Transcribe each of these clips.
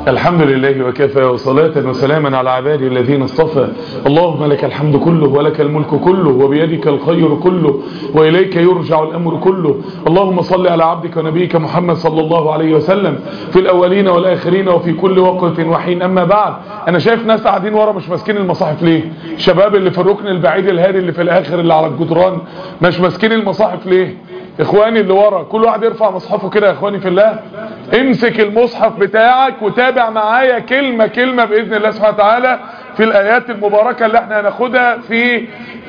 الحمد لله وكفى وصلاة وسلاما على عباده الذين اصطفى اللهم لك الحمد كله ولك الملك كله وبيدك الخير كله وإليك يرجع الأمر كله اللهم صل على عبدك ونبيك محمد صلى الله عليه وسلم في الأولين والآخرين وفي كل وقت وحين أما بعد أنا شايف ناس قاعدين ورا مش ماسكين المصاحف ليه شباب اللي في الركن البعيد الهادي اللي في الآخر اللي على الجدران مش ماسكين المصاحف ليه اخواني اللي ورا كل واحد يرفع مصحفه كده يا اخواني في الله امسك المصحف بتاعك وتابع معايا كلمة كلمة بإذن الله سبحانه وتعالى في الآيات المباركة اللي احنا هناخدها في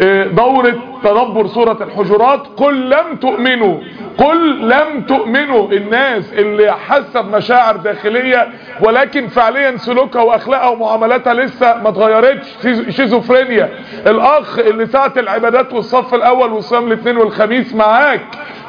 دورة تدبر سورة الحجرات قل لم تؤمنوا قل لم تؤمنوا الناس اللي حاسه بمشاعر داخلية ولكن فعليا سلوكها واخلاقها ومعاملاتها لسه ما اتغيرتش شيزوفرينيا الاخ اللي ساعة العبادات والصف الاول والصيام الاثنين والخميس معاك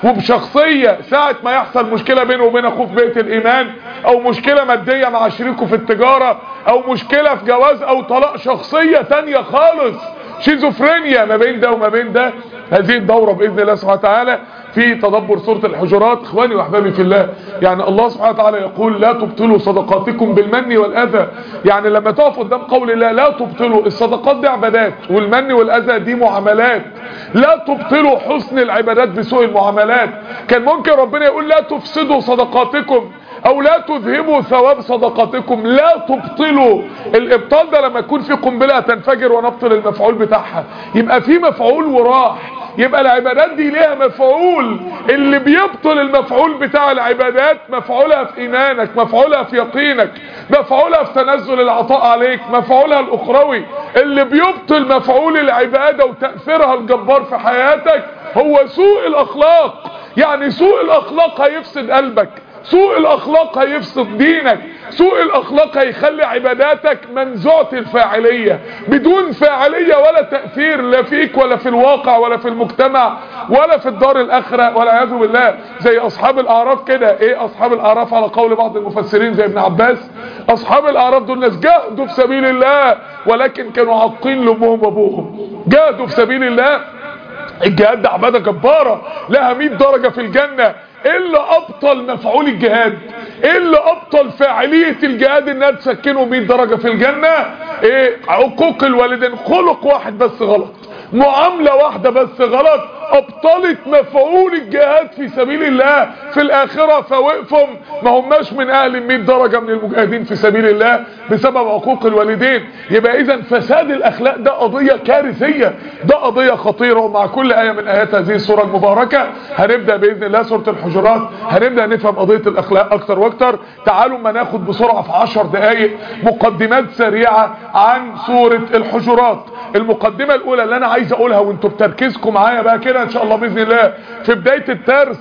وبشخصية ساعة ما يحصل مشكلة بينه وبين اخوه في بيت الايمان او مشكلة مادية مع شريكه في التجارة او مشكلة في جواز او طلاق شخصية تانية خالص شيزوفرينيا ما بين ده وما بين ده هذه الدورة بإذن الله سبحانه وتعالى في تدبر سورة الحجرات اخواني واحبابي في الله يعني الله سبحانه وتعالى يقول لا تبطلوا صدقاتكم بالمن والأذى يعني لما تقف قدام قول الله لا تبطلوا الصدقات دي عبادات والمن والأذى دي معاملات لا تبطلوا حسن العبادات بسوء المعاملات كان ممكن ربنا يقول لا تفسدوا صدقاتكم او لا تذهبوا ثواب صدقاتكم لا تبطلوا الابطال ده لما يكون في قنبله تنفجر ونبطل المفعول بتاعها يبقى في مفعول وراح يبقى العبادات دي ليها مفعول اللي بيبطل المفعول بتاع العبادات مفعولها في ايمانك مفعولها في يقينك مفعولها في تنزل العطاء عليك مفعولها الاخروي اللي بيبطل مفعول العبادة وتأثيرها الجبار في حياتك هو سوء الاخلاق يعني سوء الاخلاق هيفسد قلبك سوء الاخلاق هيفسد دينك سوء الاخلاق هيخلي عباداتك منزوعة الفاعلية بدون فاعلية ولا تأثير لا فيك ولا في الواقع ولا في المجتمع ولا في الدار الاخرة ولا عياذ بالله زي اصحاب الاعراف كده ايه اصحاب الاعراف على قول بعض المفسرين زي ابن عباس اصحاب الاعراف دول ناس جاهدوا في سبيل الله ولكن كانوا عاقين لامهم وابوهم جاهدوا في سبيل الله الجهاد ده عبادة جبارة لها 100 درجة في الجنة ايه اللي ابطل مفعول الجهاد ايه اللي ابطل فاعلية الجهاد انها تسكنه 100 درجة في الجنة ايه عقوق الوالدين خلق واحد بس غلط معاملة واحدة بس غلط ابطلت مفعول الجهاد في سبيل الله في الاخرة فوقفهم ما هماش من اهل 100 درجة من المجاهدين في سبيل الله بسبب عقوق الوالدين يبقى اذا فساد الاخلاق ده قضية كارثية ده قضية خطيرة ومع كل اية من ايات هذه السورة المباركة هنبدأ باذن الله سورة الحجرات هنبدأ نفهم قضية الاخلاق اكتر واكتر تعالوا ما ناخد بسرعة في 10 دقايق مقدمات سريعة عن سورة الحجرات المقدمة الاولى اللي انا عايز اقولها وانتوا بتركيزكم معايا بقى كده ان شاء الله باذن الله في بداية الدرس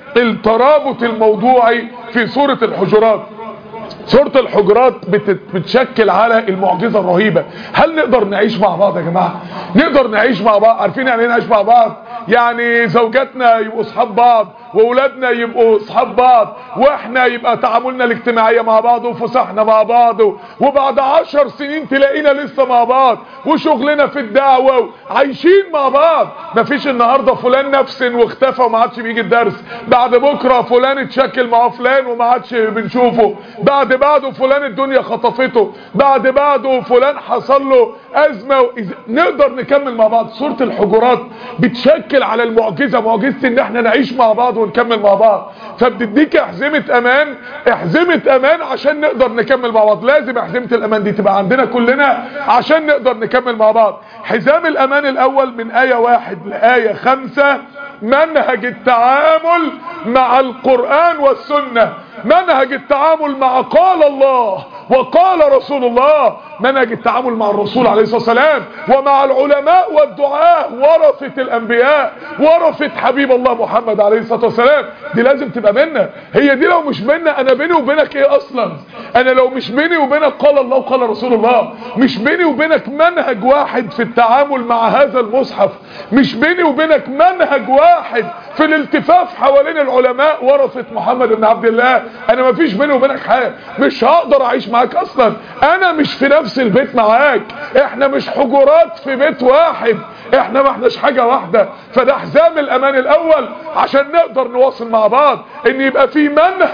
الترابط الموضوعي في سورة الحجرات سورة الحجرات بتشكل على المعجزة الرهيبة هل نقدر نعيش مع بعض يا جماعة نقدر نعيش مع بعض عارفين يعني ايه نعيش مع بعض يعني زوجاتنا يبقوا اصحاب بعض واولادنا يبقوا اصحاب بعض واحنا يبقى تعاملنا الاجتماعية مع بعض وفسحنا مع بعض وبعد عشر سنين تلاقينا لسه مع بعض وشغلنا في الدعوة عايشين مع بعض مفيش النهاردة فلان نفس واختفى وما عادش بيجي الدرس بعد بكرة فلان اتشكل مع فلان وما عادش بنشوفه بعد بعده فلان الدنيا خطفته بعد بعده فلان حصل له ازمة نقدر نكمل مع بعض سورة الحجرات بتشكل على المعجزة معجزة ان احنا نعيش مع بعض ونكمل مع بعض فبتديك احزمة امان احزمة امان عشان نقدر نكمل مع بعض لازم احزمة الامان دي تبقى عندنا كلنا عشان نقدر نكمل مع بعض حزام الامان الاول من اية واحد لآية خمسة منهج التعامل مع القرآن والسنة منهج التعامل مع قال الله وقال رسول الله منهج التعامل مع الرسول عليه الصلاة والسلام ومع العلماء والدعاء ورثة الانبياء ورثة حبيب الله محمد عليه الصلاة والسلام دي لازم تبقى منا هي دي لو مش منا انا بيني وبينك ايه اصلا انا لو مش بيني وبينك قال الله وقال رسول الله مش بيني وبينك منهج واحد في التعامل مع هذا المصحف مش بيني وبينك منهج واحد في الالتفاف حوالين العلماء ورثة محمد بن عبد الله انا ما فيش بيني وبينك حاجه مش هقدر اعيش معاك اصلا انا مش في نفس البيت معاك احنا مش حجرات في بيت واحد احنا ما احناش حاجة واحدة فده حزام الامان الاول عشان نقدر نواصل مع بعض ان يبقى في منهج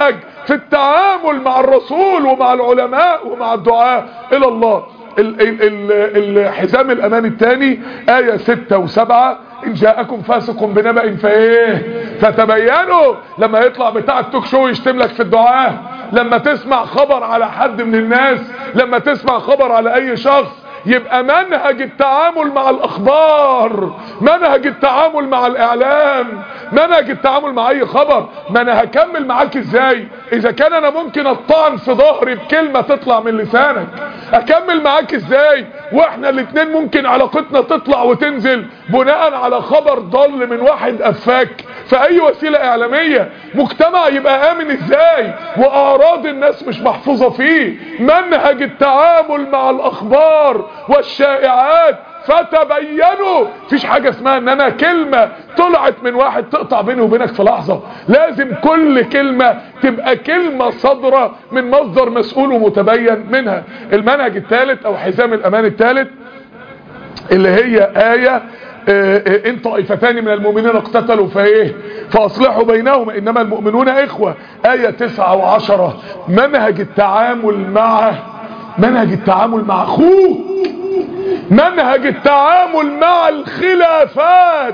في التعامل مع الرسول ومع العلماء ومع الدعاء الى الله ال- ال- ال- الحزام الامان الثاني آية ستة وسبعة ان جاءكم فاسق بنبأ فايه فتبينوا لما يطلع بتاع التوك شو يشتم لك في الدعاء لما تسمع خبر على حد من الناس لما تسمع خبر على اي شخص يبقى منهج التعامل مع الاخبار منهج التعامل مع الاعلام منهج التعامل مع اي خبر ما انا هكمل معاك ازاي اذا كان انا ممكن اطعن في ظهري بكلمة تطلع من لسانك اكمل معاك ازاي واحنا الاتنين ممكن علاقتنا تطلع وتنزل بناء على خبر ضل من واحد افاك في اي وسيلة اعلامية مجتمع يبقى امن ازاي واعراض الناس مش محفوظة فيه منهج التعامل مع الاخبار والشائعات فتبينوا فيش حاجة اسمها ان انا كلمة طلعت من واحد تقطع بيني وبينك في لحظة لازم كل كلمة تبقى كلمة صادرة من مصدر مسؤول ومتبين منها المنهج الثالث او حزام الامان الثالث اللي هي آية آه، آه، ان طائفتان من المؤمنين اقتتلوا فايه فاصلحوا بينهما انما المؤمنون اخوة آية تسعة وعشرة منهج التعامل مع منهج التعامل مع اخوك منهج التعامل مع الخلافات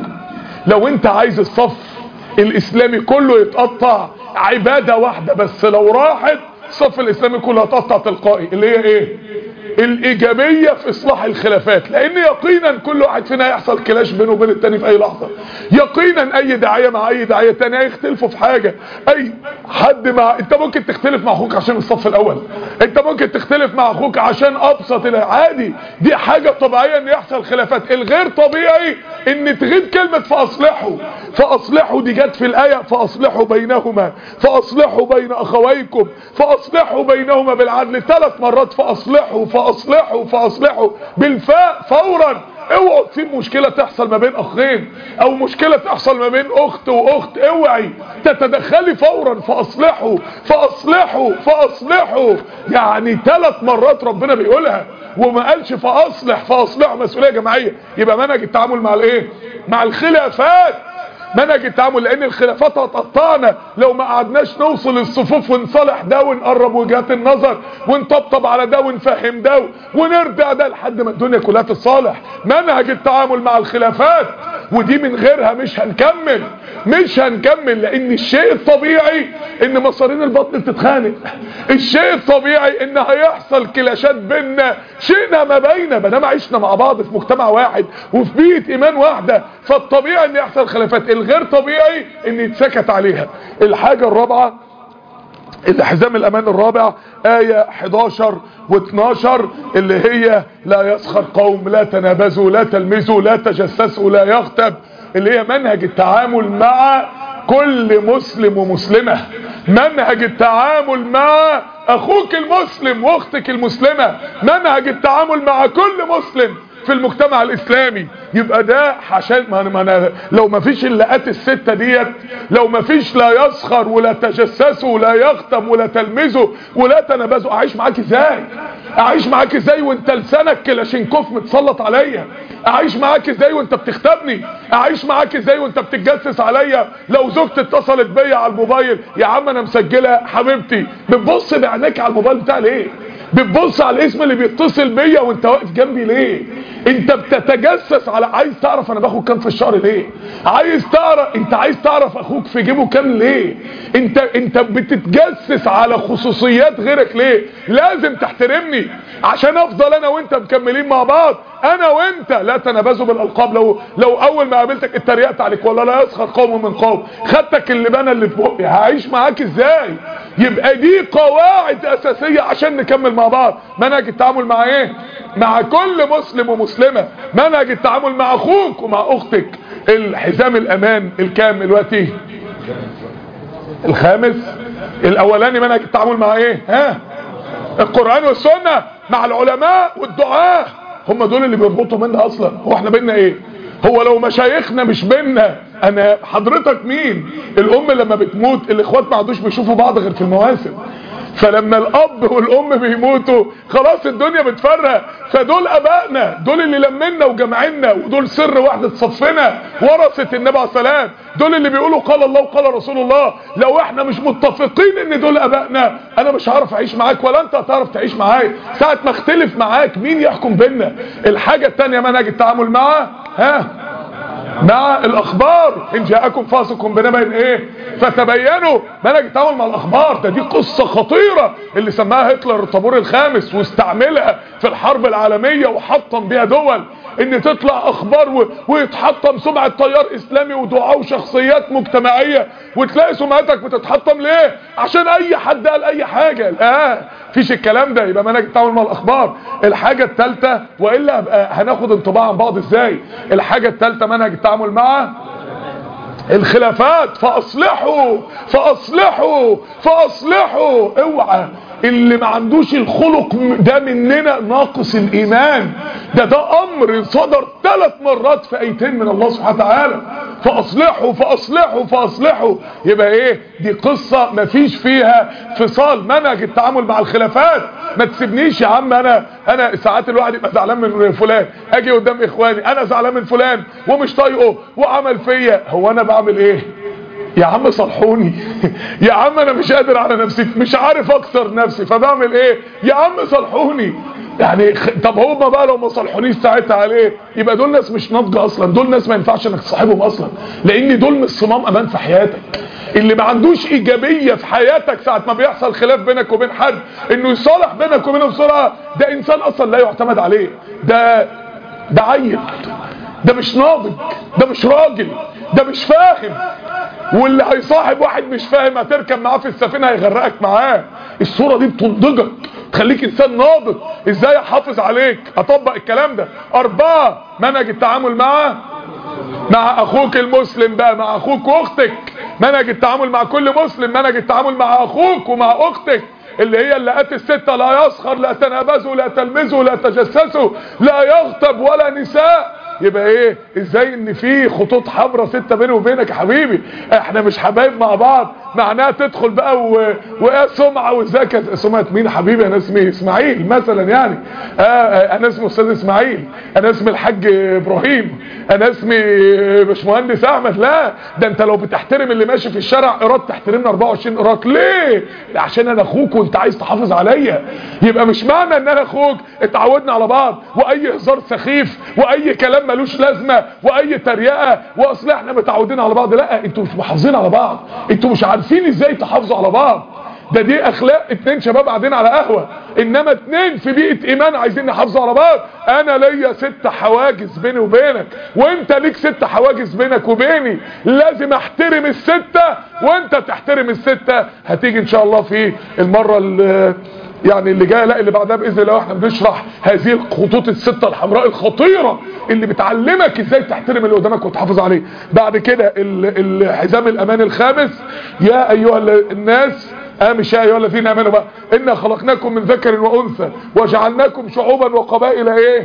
لو انت عايز الصف الاسلامي كله يتقطع عبادة واحدة بس لو راحت الصف الاسلامي كله هتقطع تلقائي اللي هي ايه الايجابية في اصلاح الخلافات لان يقينا كل واحد فينا هيحصل كلاش بينه وبين التاني في اي لحظة يقينا اي داعية مع اي داعية تاني هيختلفوا في حاجة اي حد مع انت ممكن تختلف مع اخوك عشان الصف الاول انت ممكن تختلف مع اخوك عشان ابسط ال- عادي دي حاجة طبيعية ان يحصل خلافات الغير طبيعي ان تغيب كلمة فاصلحوا فاصلحوا دي جت في الاية فاصلحوا بينهما فاصلحوا بين اخويكم فاصلحوا بينهما بالعدل ثلاث مرات فاصلحوا فاصلحوا فاصلحوا بالفاء فورا اوعوا تسيب مشكلة تحصل ما بين اخين او مشكلة تحصل ما بين اخت واخت اوعي تتدخلي فورا فاصلحوا فاصلحوا فاصلحوا يعني ثلاث مرات ربنا بيقولها وما قالش فاصلح فاصلحوا مسؤولية جماعية يبقى منهج التعامل مع الايه مع الخلافات منهج التعامل لان الخلافات هتقطعنا لو ما قعدناش نوصل الصفوف ونصالح ده ونقرب وجهات النظر ونطبطب على ده ونفهم ده ونرجع ده لحد ما الدنيا كلها تتصالح منهج التعامل مع الخلافات ودي من غيرها مش هنكمل مش هنكمل لان الشيء الطبيعي ان مصارين البطن بتتخانق الشيء الطبيعي ان هيحصل كلاشات بيننا شئنا ما بينا بنام عشنا مع بعض في مجتمع واحد وفي بيئة ايمان واحدة فالطبيعي ان يحصل خلافات الغير طبيعي ان يتسكت عليها الحاجة الرابعة الحزام الامان الرابع آية 11 و12 اللي هي لا يسخر قوم لا تنابزوا لا تلمزوا لا تجسسوا لا يغتب اللي هي منهج التعامل مع كل مسلم ومسلمة منهج التعامل مع اخوك المسلم واختك المسلمة منهج التعامل مع كل مسلم في المجتمع الاسلامي يبقى ده عشان ما ما أنا لو ما فيش اللقات الستة ديت لو ما فيش لا يسخر ولا تجسسوا ولا يغتم ولا تلمزوا ولا تنبذوا اعيش معاك ازاي اعيش معاك ازاي وانت لسانك كلاشينكوف متسلط عليا اعيش معاك ازاي وانت بتختبني اعيش معاك ازاي وانت بتتجسس عليا لو زوجتي اتصلت بيا على الموبايل يا عم انا مسجله حبيبتي بتبص بعينيك على الموبايل بتاعي ليه بتبص على الاسم اللي بيتصل بيا وانت واقف جنبي ليه انت بتتجسس على عايز تعرف انا باخد كام في الشهر ليه عايز تعرف انت عايز تعرف اخوك في جيبه كام ليه انت انت بتتجسس على خصوصيات غيرك ليه لازم تحترمني عشان افضل انا وانت مكملين مع بعض انا وانت لا تنابزوا بالالقاب لو لو اول ما قابلتك اتريقت عليك ولا لا يسخر قوم من قوم خدتك اللبانه اللي في بقي هعيش معاك ازاي يبقى دي قواعد اساسيه عشان نكمل مع بعض منهج التعامل مع ايه مع كل مسلم ومسلمه منهج التعامل مع اخوك ومع اختك الحزام الامان الكام دلوقتي الخامس الاولاني منهج التعامل مع ايه ها القرآن والسنة مع العلماء والدعاة هم دول اللي بيربطوا منا اصلا هو احنا بينا ايه هو لو مشايخنا مش بينا انا حضرتك مين الام لما بتموت الاخوات ما عادوش بيشوفوا بعض غير في المواسم فلما الاب والام بيموتوا خلاص الدنيا بتفرق فدول ابائنا دول اللي لمنا وجمعنا ودول سر وحدة صفنا ورثة النبي عليه السلام دول اللي بيقولوا قال الله وقال رسول الله لو احنا مش متفقين ان دول ابائنا انا مش هعرف اعيش معاك ولا انت هتعرف تعيش معايا ساعة ما اختلف معاك مين يحكم بينا الحاجة التانية منهج التعامل معاه ها مع الاخبار ان جاءكم فاسق بنبأ ايه فتبينوا منهج التعامل مع الاخبار ده دي قصة خطيرة اللي سماها هتلر الطابور الخامس واستعملها في الحرب العالمية وحطم بيها دول ان تطلع اخبار و... ويتحطم سمعة تيار اسلامي ودعاء وشخصيات مجتمعية وتلاقي سمعتك بتتحطم ليه عشان اي حد قال اي حاجة لا فيش الكلام ده يبقى منهج التعامل مع الاخبار الحاجة الثالثة والا هناخد انطباع عن بعض ازاي الحاجة الثالثة منهج التعامل مع الخلافات فاصلحوا فاصلحوا فاصلحوا اوعى اللي ما عندوش الخلق ده مننا ناقص الايمان ده ده امر صدر ثلاث مرات في ايتين من الله سبحانه وتعالى فاصلحوا فاصلحوا فاصلحوا يبقى ايه دي قصة ما فيش فيها فصال منهج التعامل مع الخلافات ما تسيبنيش يا عم انا انا ساعات الواحد يبقى زعلان من فلان اجي قدام اخواني انا زعلان من فلان ومش طايقه وعمل فيا هو انا بعمل ايه يا عم صلحوني يا عم انا مش قادر على نفسي مش عارف اكسر نفسي فبعمل ايه يا عم صلحوني يعني طب هما بقى لو ما صلحونيش ساعتها عليه يبقى دول ناس مش ناضجه اصلا دول ناس ما ينفعش انك تصاحبهم اصلا لان دول مش صمام امان في حياتك اللي ما عندوش ايجابيه في حياتك ساعه ما بيحصل خلاف بينك وبين حد انه يصالح بينك وبينه بسرعه ده انسان اصلا لا يعتمد عليه ده ده عيل ده مش ناضج ده مش راجل ده مش فاهم واللي هيصاحب واحد مش فاهم هتركب معاه في السفينه هيغرقك معاه الصوره دي بتنضجك تخليك انسان ناضج ازاي احافظ عليك اطبق الكلام ده اربعة منهج التعامل مع مع اخوك المسلم بقى مع اخوك واختك منهج التعامل مع كل مسلم منهج التعامل مع اخوك ومع اختك اللي هي اللقات الستة لا يسخر لا تنابزوا لا تلمزوا لا تجسسوا لا يغتب ولا نساء يبقى ايه ازاي ان في خطوط حمراء ستة بيني وبينك يا حبيبي احنا مش حبايب مع بعض معناها تدخل بقى و... وايه سمعه وازيك سمعه مين يا حبيبي انا اسمي اسماعيل مثلا يعني آه آه انا اسمي استاذ اسماعيل انا اسمي الحاج ابراهيم انا اسمي باشمهندس احمد لا ده انت لو بتحترم اللي ماشي في الشارع ايراد تحترمنا 24 ايراد ليه عشان انا اخوك وانت عايز تحافظ عليا يبقى مش معنى ان انا اخوك اتعودنا على بعض واي هزار سخيف واي كلام ملوش لازمه واي تريقه واصل احنا متعودين على بعض لا انتوا مش محافظين على بعض انتوا مش عارفين ازاي تحافظوا على بعض ده دي اخلاق اتنين شباب قاعدين على قهوه انما اتنين في بيئه ايمان عايزين نحافظوا على بعض انا ليا ست حواجز بيني وبينك وانت ليك ست حواجز بينك وبيني لازم احترم السته وانت تحترم السته هتيجي ان شاء الله في المره اللي يعني اللي جايه لا اللي بعدها باذن الله احنا بنشرح هذه الخطوط السته الحمراء الخطيره اللي بتعلمك ازاي تحترم اللي قدامك وتحافظ عليه بعد كده الحزام الامان الخامس يا ايها الناس اه مش يا ايها الذين امنوا بقى انا خلقناكم من ذكر وانثى وجعلناكم شعوبا وقبائل ايه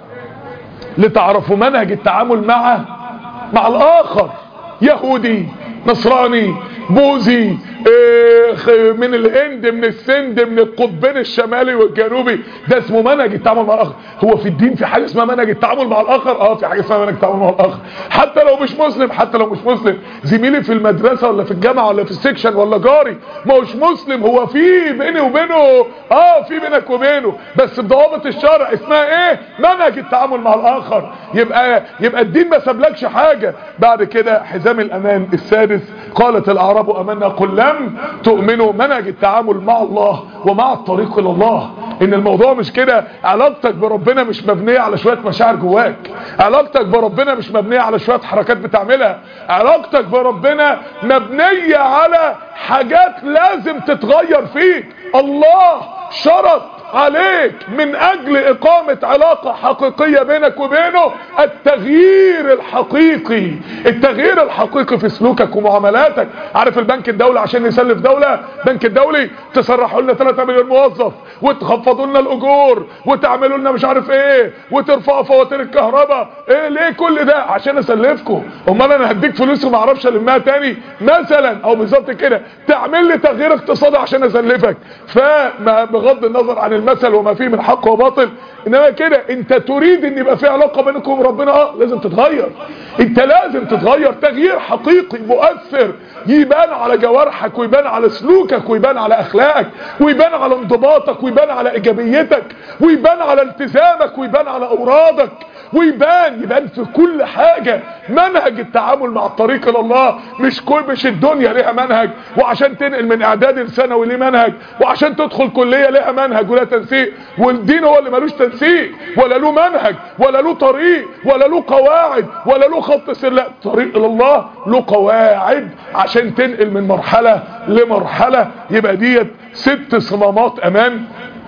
لتعرفوا منهج التعامل مع مع الاخر يهودي نصراني بوذي إيه من الهند من السند من القطبين الشمالي والجنوبي ده اسمه منهج التعامل مع الاخر هو في الدين في حاجه اسمها منهج التعامل مع الاخر اه في حاجه اسمها منهج التعامل مع الاخر حتى لو مش مسلم حتى لو مش مسلم زميلي في المدرسه ولا في الجامعه ولا في السكشن ولا جاري ما هوش مسلم هو في بيني وبينه اه في بينك وبينه بس بضوابط الشرع اسمها ايه منهج التعامل مع الاخر يبقى يبقى الدين ما سابلكش حاجه بعد كده حزام الامان السادس قالت الاعراب امنا قل لم تؤمنوا منهج التعامل مع الله ومع الطريق الى الله ان الموضوع مش كده علاقتك بربنا مش مبنية على شوية مشاعر جواك علاقتك بربنا مش مبنية على شوية حركات بتعملها علاقتك بربنا مبنية على حاجات لازم تتغير فيك الله شرط عليك من اجل اقامة علاقة حقيقية بينك وبينه التغيير الحقيقي التغيير الحقيقي في سلوكك ومعاملاتك عارف البنك الدولي عشان يسلف دولة بنك الدولي تسرحوا لنا 3 مليون موظف وتخفضوا لنا الاجور وتعملوا لنا مش عارف ايه وترفعوا فواتير الكهرباء ايه ليه كل ده عشان اسلفكم امال انا هديك فلوس وما اعرفش المها تاني مثلا او بالظبط كده تعمل لي تغيير اقتصادي عشان اسلفك فبغض النظر عن المثل وما فيه من حق وباطل انما كده انت تريد ان يبقى في علاقه بينكم وبين ربنا اه لازم تتغير انت لازم تتغير تغيير حقيقي مؤثر يبان على جوارحك ويبان على سلوكك ويبان على اخلاقك ويبان على انضباطك ويبان على ايجابيتك ويبان على التزامك ويبان على اورادك ويبان يبان في كل حاجة منهج التعامل مع الطريق الى الله مش كل مش الدنيا ليها منهج وعشان تنقل من اعداد لثانوي ليه منهج وعشان تدخل كلية ليها منهج ولا تنسيق والدين هو اللي ملوش تنسيق ولا له منهج ولا له طريق ولا له قواعد ولا له خط سير لا طريق الى الله له قواعد عشان تنقل من مرحلة لمرحلة يبقى ديت ست صمامات امان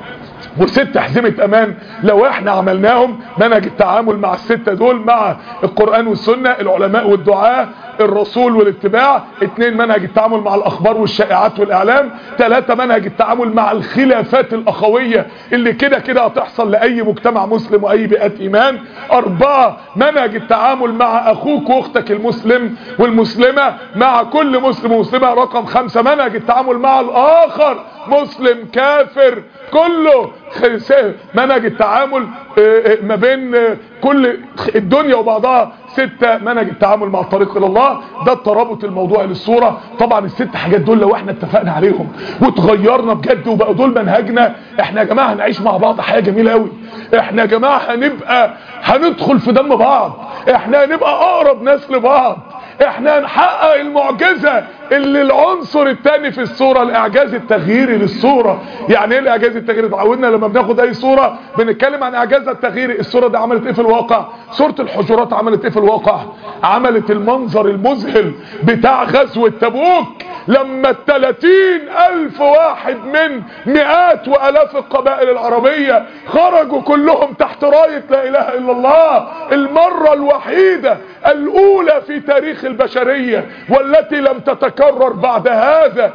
وست حزمة امان لو احنا عملناهم منهج التعامل مع الستة دول مع القرآن والسنة العلماء والدعاء الرسول والاتباع اتنين منهج التعامل مع الاخبار والشائعات والاعلام تلاتة منهج التعامل مع الخلافات الاخوية اللي كده كده هتحصل لاي مجتمع مسلم واي بيئات ايمان اربعة منهج التعامل مع اخوك واختك المسلم والمسلمة مع كل مسلم ومسلمة رقم خمسة منهج التعامل مع الاخر مسلم كافر كله منهج التعامل ما بين كل الدنيا وبعضها ستة منهج التعامل مع الطريق الى الله ده الترابط الموضوعي للصورة طبعا الست حاجات دول لو احنا اتفقنا عليهم وتغيرنا بجد وبقوا دول منهجنا احنا يا جماعة هنعيش مع بعض حياة جميلة قوي احنا يا جماعة هنبقى هندخل في دم بعض احنا هنبقى اقرب ناس لبعض احنا هنحقق المعجزة اللي العنصر الثاني في الصورة الاعجاز التغييري للصورة يعني ايه الاعجاز التغييري اتعودنا لما بناخد اي صورة بنتكلم عن اعجازها التغييري الصورة دي عملت ايه في الواقع صورة الحجرات عملت ايه في الواقع عملت المنظر المذهل بتاع غزوة تبوك لما التلاتين الف واحد من مئات والاف القبائل العربية خرجوا كلهم تحت راية لا اله الا الله المرة الوحيدة الاولى في تاريخ البشرية والتي لم تتكرر بعد هذا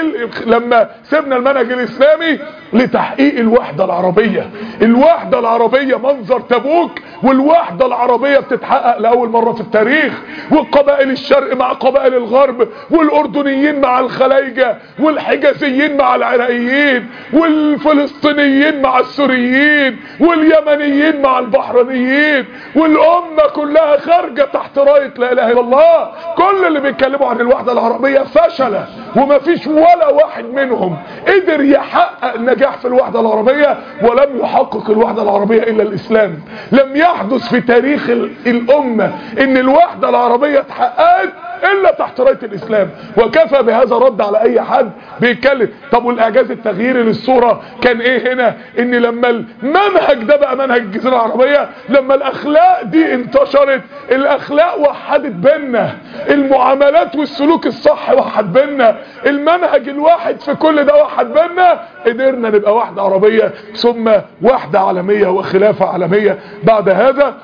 لما سيبنا المنهج الاسلامي لتحقيق الوحدة العربية الوحدة العربية منظر تبوك والوحدة العربية بتتحقق لأول مرة في التاريخ والقبائل الشرق مع قبائل الغرب والأردنيين مع الخلايجة والحجازيين مع العراقيين والفلسطينيين مع السوريين واليمنيين مع البحرينيين والأمة كلها خارجة تحت راية لا إله إلا الله كل اللي بيتكلموا عن الوحدة العربية فشل ومفيش ولا واحد منهم قدر يحقق نجاح في الوحدة العربية ولم يحقق الوحدة العربية إلا الإسلام لم يحدث في تاريخ الأمة إن الوحدة العربية اتحققت إلا تحت راية الإسلام وكفى بهذا رد على أي حد بيتكلم طب والإعجاز التغييري للصورة كان إيه هنا إن لما المنهج ده بقى منهج الجزيرة العربية لما الأخلاق دي انتشرت الأخلاق وحدت بينا المعاملات والسلوك الصح وحد بينا المنهج الواحد في كل ده وحد بينا قدرنا نبقى واحدة عربية ثم واحدة عالمية وخلافة عالمية بعد هذا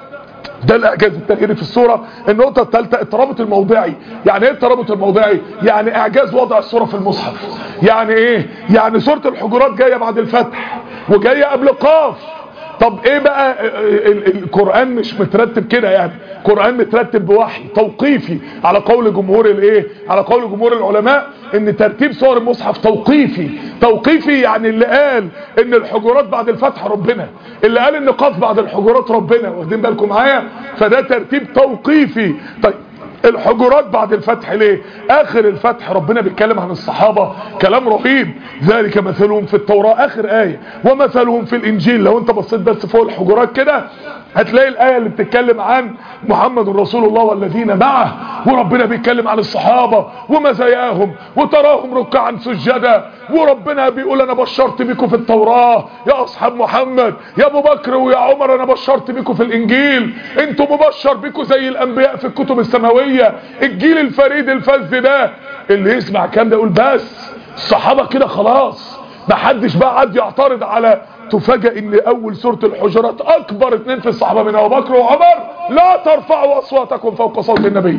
ده الاعجاز التغييري في الصورة النقطة الثالثة الترابط الموضعي يعني ايه الترابط الموضعي يعني اعجاز وضع الصورة في المصحف يعني ايه يعني سورة الحجرات جاية بعد الفتح وجاية قبل قاف طب ايه بقى القرآن مش مترتب كده يعني القرآن مترتب بوحي توقيفي على قول جمهور الايه على قول جمهور العلماء ان ترتيب صور المصحف توقيفي توقيفي يعني اللي قال ان الحجرات بعد الفتح ربنا اللي قال ان قاف بعد الحجرات ربنا واخدين بالكم معايا فده ترتيب توقيفي طيب الحجرات بعد الفتح ليه اخر الفتح ربنا بيتكلم عن الصحابة كلام رهيب ذلك مثلهم في التوراة اخر اية ومثلهم في الانجيل لو انت بصيت بس فوق الحجرات كده هتلاقي الآية اللي بتتكلم عن محمد رسول الله والذين معه وربنا بيتكلم عن الصحابة ومزاياهم وتراهم ركعا سجدا وربنا بيقول انا بشرت بكم في التوراة يا اصحاب محمد يا ابو بكر ويا عمر انا بشرت بكم في الانجيل انتوا مبشر بكم زي الانبياء في الكتب السماوية الجيل الفريد الفذ ده اللي يسمع كان ده يقول بس الصحابة كده خلاص محدش بقى عاد يعترض على تفاجئ ان اول سورة الحجرات اكبر اتنين في الصحابة من ابو بكر وعمر لا ترفعوا اصواتكم فوق صوت النبي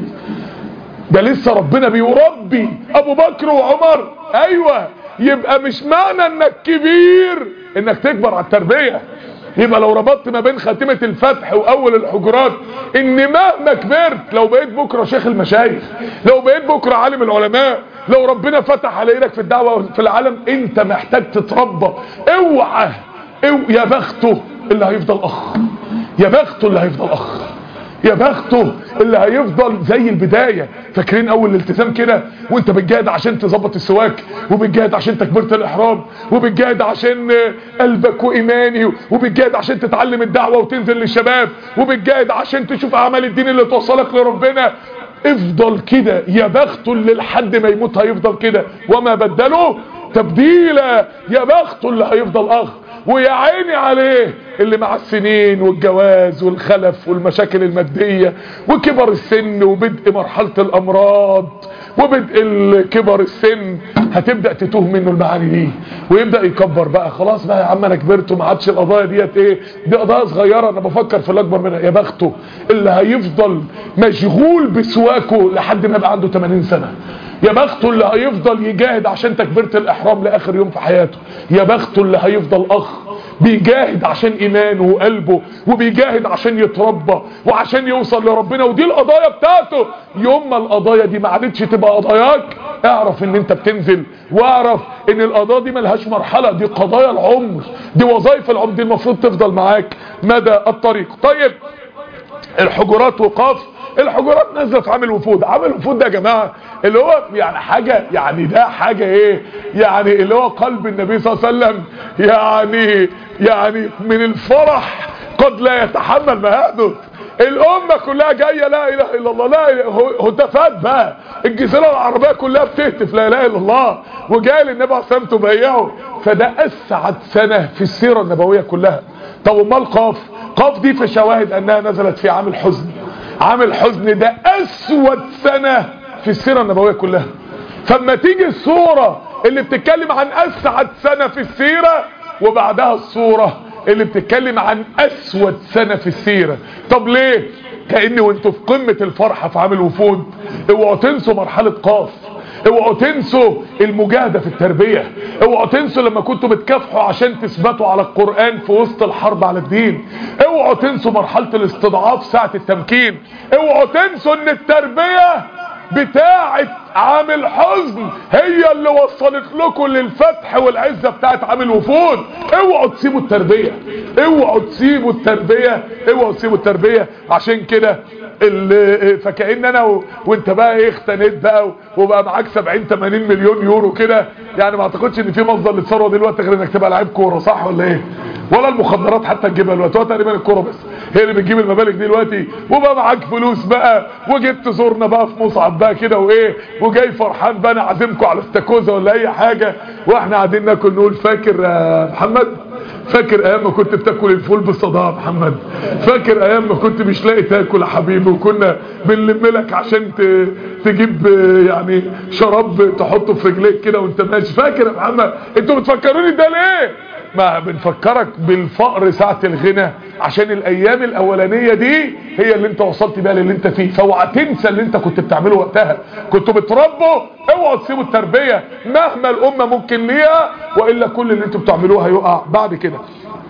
ده لسه ربنا بيربي ابو بكر وعمر ايوه يبقى مش معنى انك كبير انك تكبر على التربية يبقى لو ربطت ما بين خاتمة الفتح واول الحجرات ان مهما كبرت لو بقيت بكرة شيخ المشايخ لو بقيت بكرة عالم العلماء لو ربنا فتح على ايدك في الدعوة في العالم انت محتاج تتربى اوعى او يا بخته اللي هيفضل اخ يا بخته اللي هيفضل اخ يا بخته اللي هيفضل زي البداية فاكرين اول الالتزام كده وانت بتجاهد عشان تظبط السواك وبتجاهد عشان تكبيره الاحرام وبتجاهد عشان قلبك وايماني وبتجاهد عشان تتعلم الدعوة وتنزل للشباب وبتجاهد عشان تشوف اعمال الدين اللي توصلك لربنا افضل كده يا بخته اللي لحد ما يموت هيفضل كده وما بدلوا تبديلا يا بخته اللي هيفضل اخ ويا عيني عليه اللي مع السنين والجواز والخلف والمشاكل المادية وكبر السن وبدء مرحلة الامراض وبدء كبر السن هتبدأ تتوه منه المعاني دي ويبدأ يكبر بقى خلاص بقى يا عم انا كبرت وما عادش القضايا ديت ايه دي قضايا صغيرة انا بفكر في الاكبر منها يا بخته اللي هيفضل مشغول بسواكه لحد ما يبقى عنده 80 سنة يا بخته اللي هيفضل يجاهد عشان تكبيره الاحرام لاخر يوم في حياته يا بخته اللي هيفضل اخ بيجاهد عشان ايمانه وقلبه وبيجاهد عشان يتربى وعشان يوصل لربنا ودي القضايا بتاعته يوم ما القضايا دي ما عادتش تبقى قضاياك اعرف ان انت بتنزل واعرف ان القضايا دي ملهاش مرحله دي قضايا العمر دي وظائف العمر دي المفروض تفضل معاك مدى الطريق طيب الحجرات وقاف الحجرات نازله في عامل وفود عامل وفود ده يا جماعه اللي هو يعني حاجه يعني ده حاجه ايه يعني اللي هو قلب النبي صلى الله عليه وسلم يعني يعني من الفرح قد لا يتحمل ما يحدث الامه كلها جايه لا اله الا الله لا هتافات بقى الجزيره العربيه كلها بتهتف لا اله الا الله وجاي للنبي عليه الصلاه والسلام تبايعه فده اسعد سنه في السيره النبويه كلها طب امال قاف قاف دي في شواهد انها نزلت في عام الحزن عام الحزن ده اسود سنة في السيرة النبوية كلها فما تيجي الصورة اللي بتتكلم عن اسعد سنة في السيرة وبعدها الصورة اللي بتتكلم عن اسود سنة في السيرة طب ليه كأن وانتوا في قمة الفرحة في عام الوفود اوعوا تنسوا مرحلة قاف اوعوا تنسوا المجاهدة في التربية اوعوا تنسوا لما كنتوا بتكافحوا عشان تثبتوا على القرآن في وسط الحرب على الدين اوعوا تنسوا مرحلة الاستضعاف ساعة التمكين اوعوا تنسوا ان التربية بتاعة عام الحزن هي اللي وصلت لكم للفتح والعزة بتاعة عام الوفود اوعوا تسيبوا التربية اوعوا تسيبوا التربية اوعوا تسيبوا التربية عشان كده فكأن انا و... وانت بقى ايه اختنيت بقى وبقى معاك 70 80 مليون يورو كده يعني ما اعتقدش ان في مصدر للثروه دلوقتي غير انك تبقى لعيب كوره صح ولا ايه ولا المخدرات حتى تجيبها دلوقتي هو تقريبا الكوره بس هي اللي بتجيب المبالغ دي دلوقتي وبقى معاك فلوس بقى وجبت زورنا بقى في مصعب بقى كده وايه وجاي فرحان بقى انا عازمكم على استاكوزا ولا اي حاجه واحنا قاعدين ناكل نقول فاكر يا محمد فاكر ايام ما كنت بتاكل الفول بالصداع محمد فاكر ايام ما كنت مش لاقي تاكل يا حبيبي وكنا بنلم لك عشان تجيب يعني شراب تحطه في رجليك كده وانت ماشي فاكر يا محمد انتوا بتفكروني ده ليه ما بنفكرك بالفقر ساعة الغنى عشان الايام الاولانية دي هي اللي انت وصلت بيها للي انت فيه فاوعى تنسى اللي انت كنت بتعمله وقتها كنتوا بتربوا اوعوا تسيبوا التربية مهما الامة ممكن ليها والا كل اللي انتوا بتعملوه هيقع بعد كده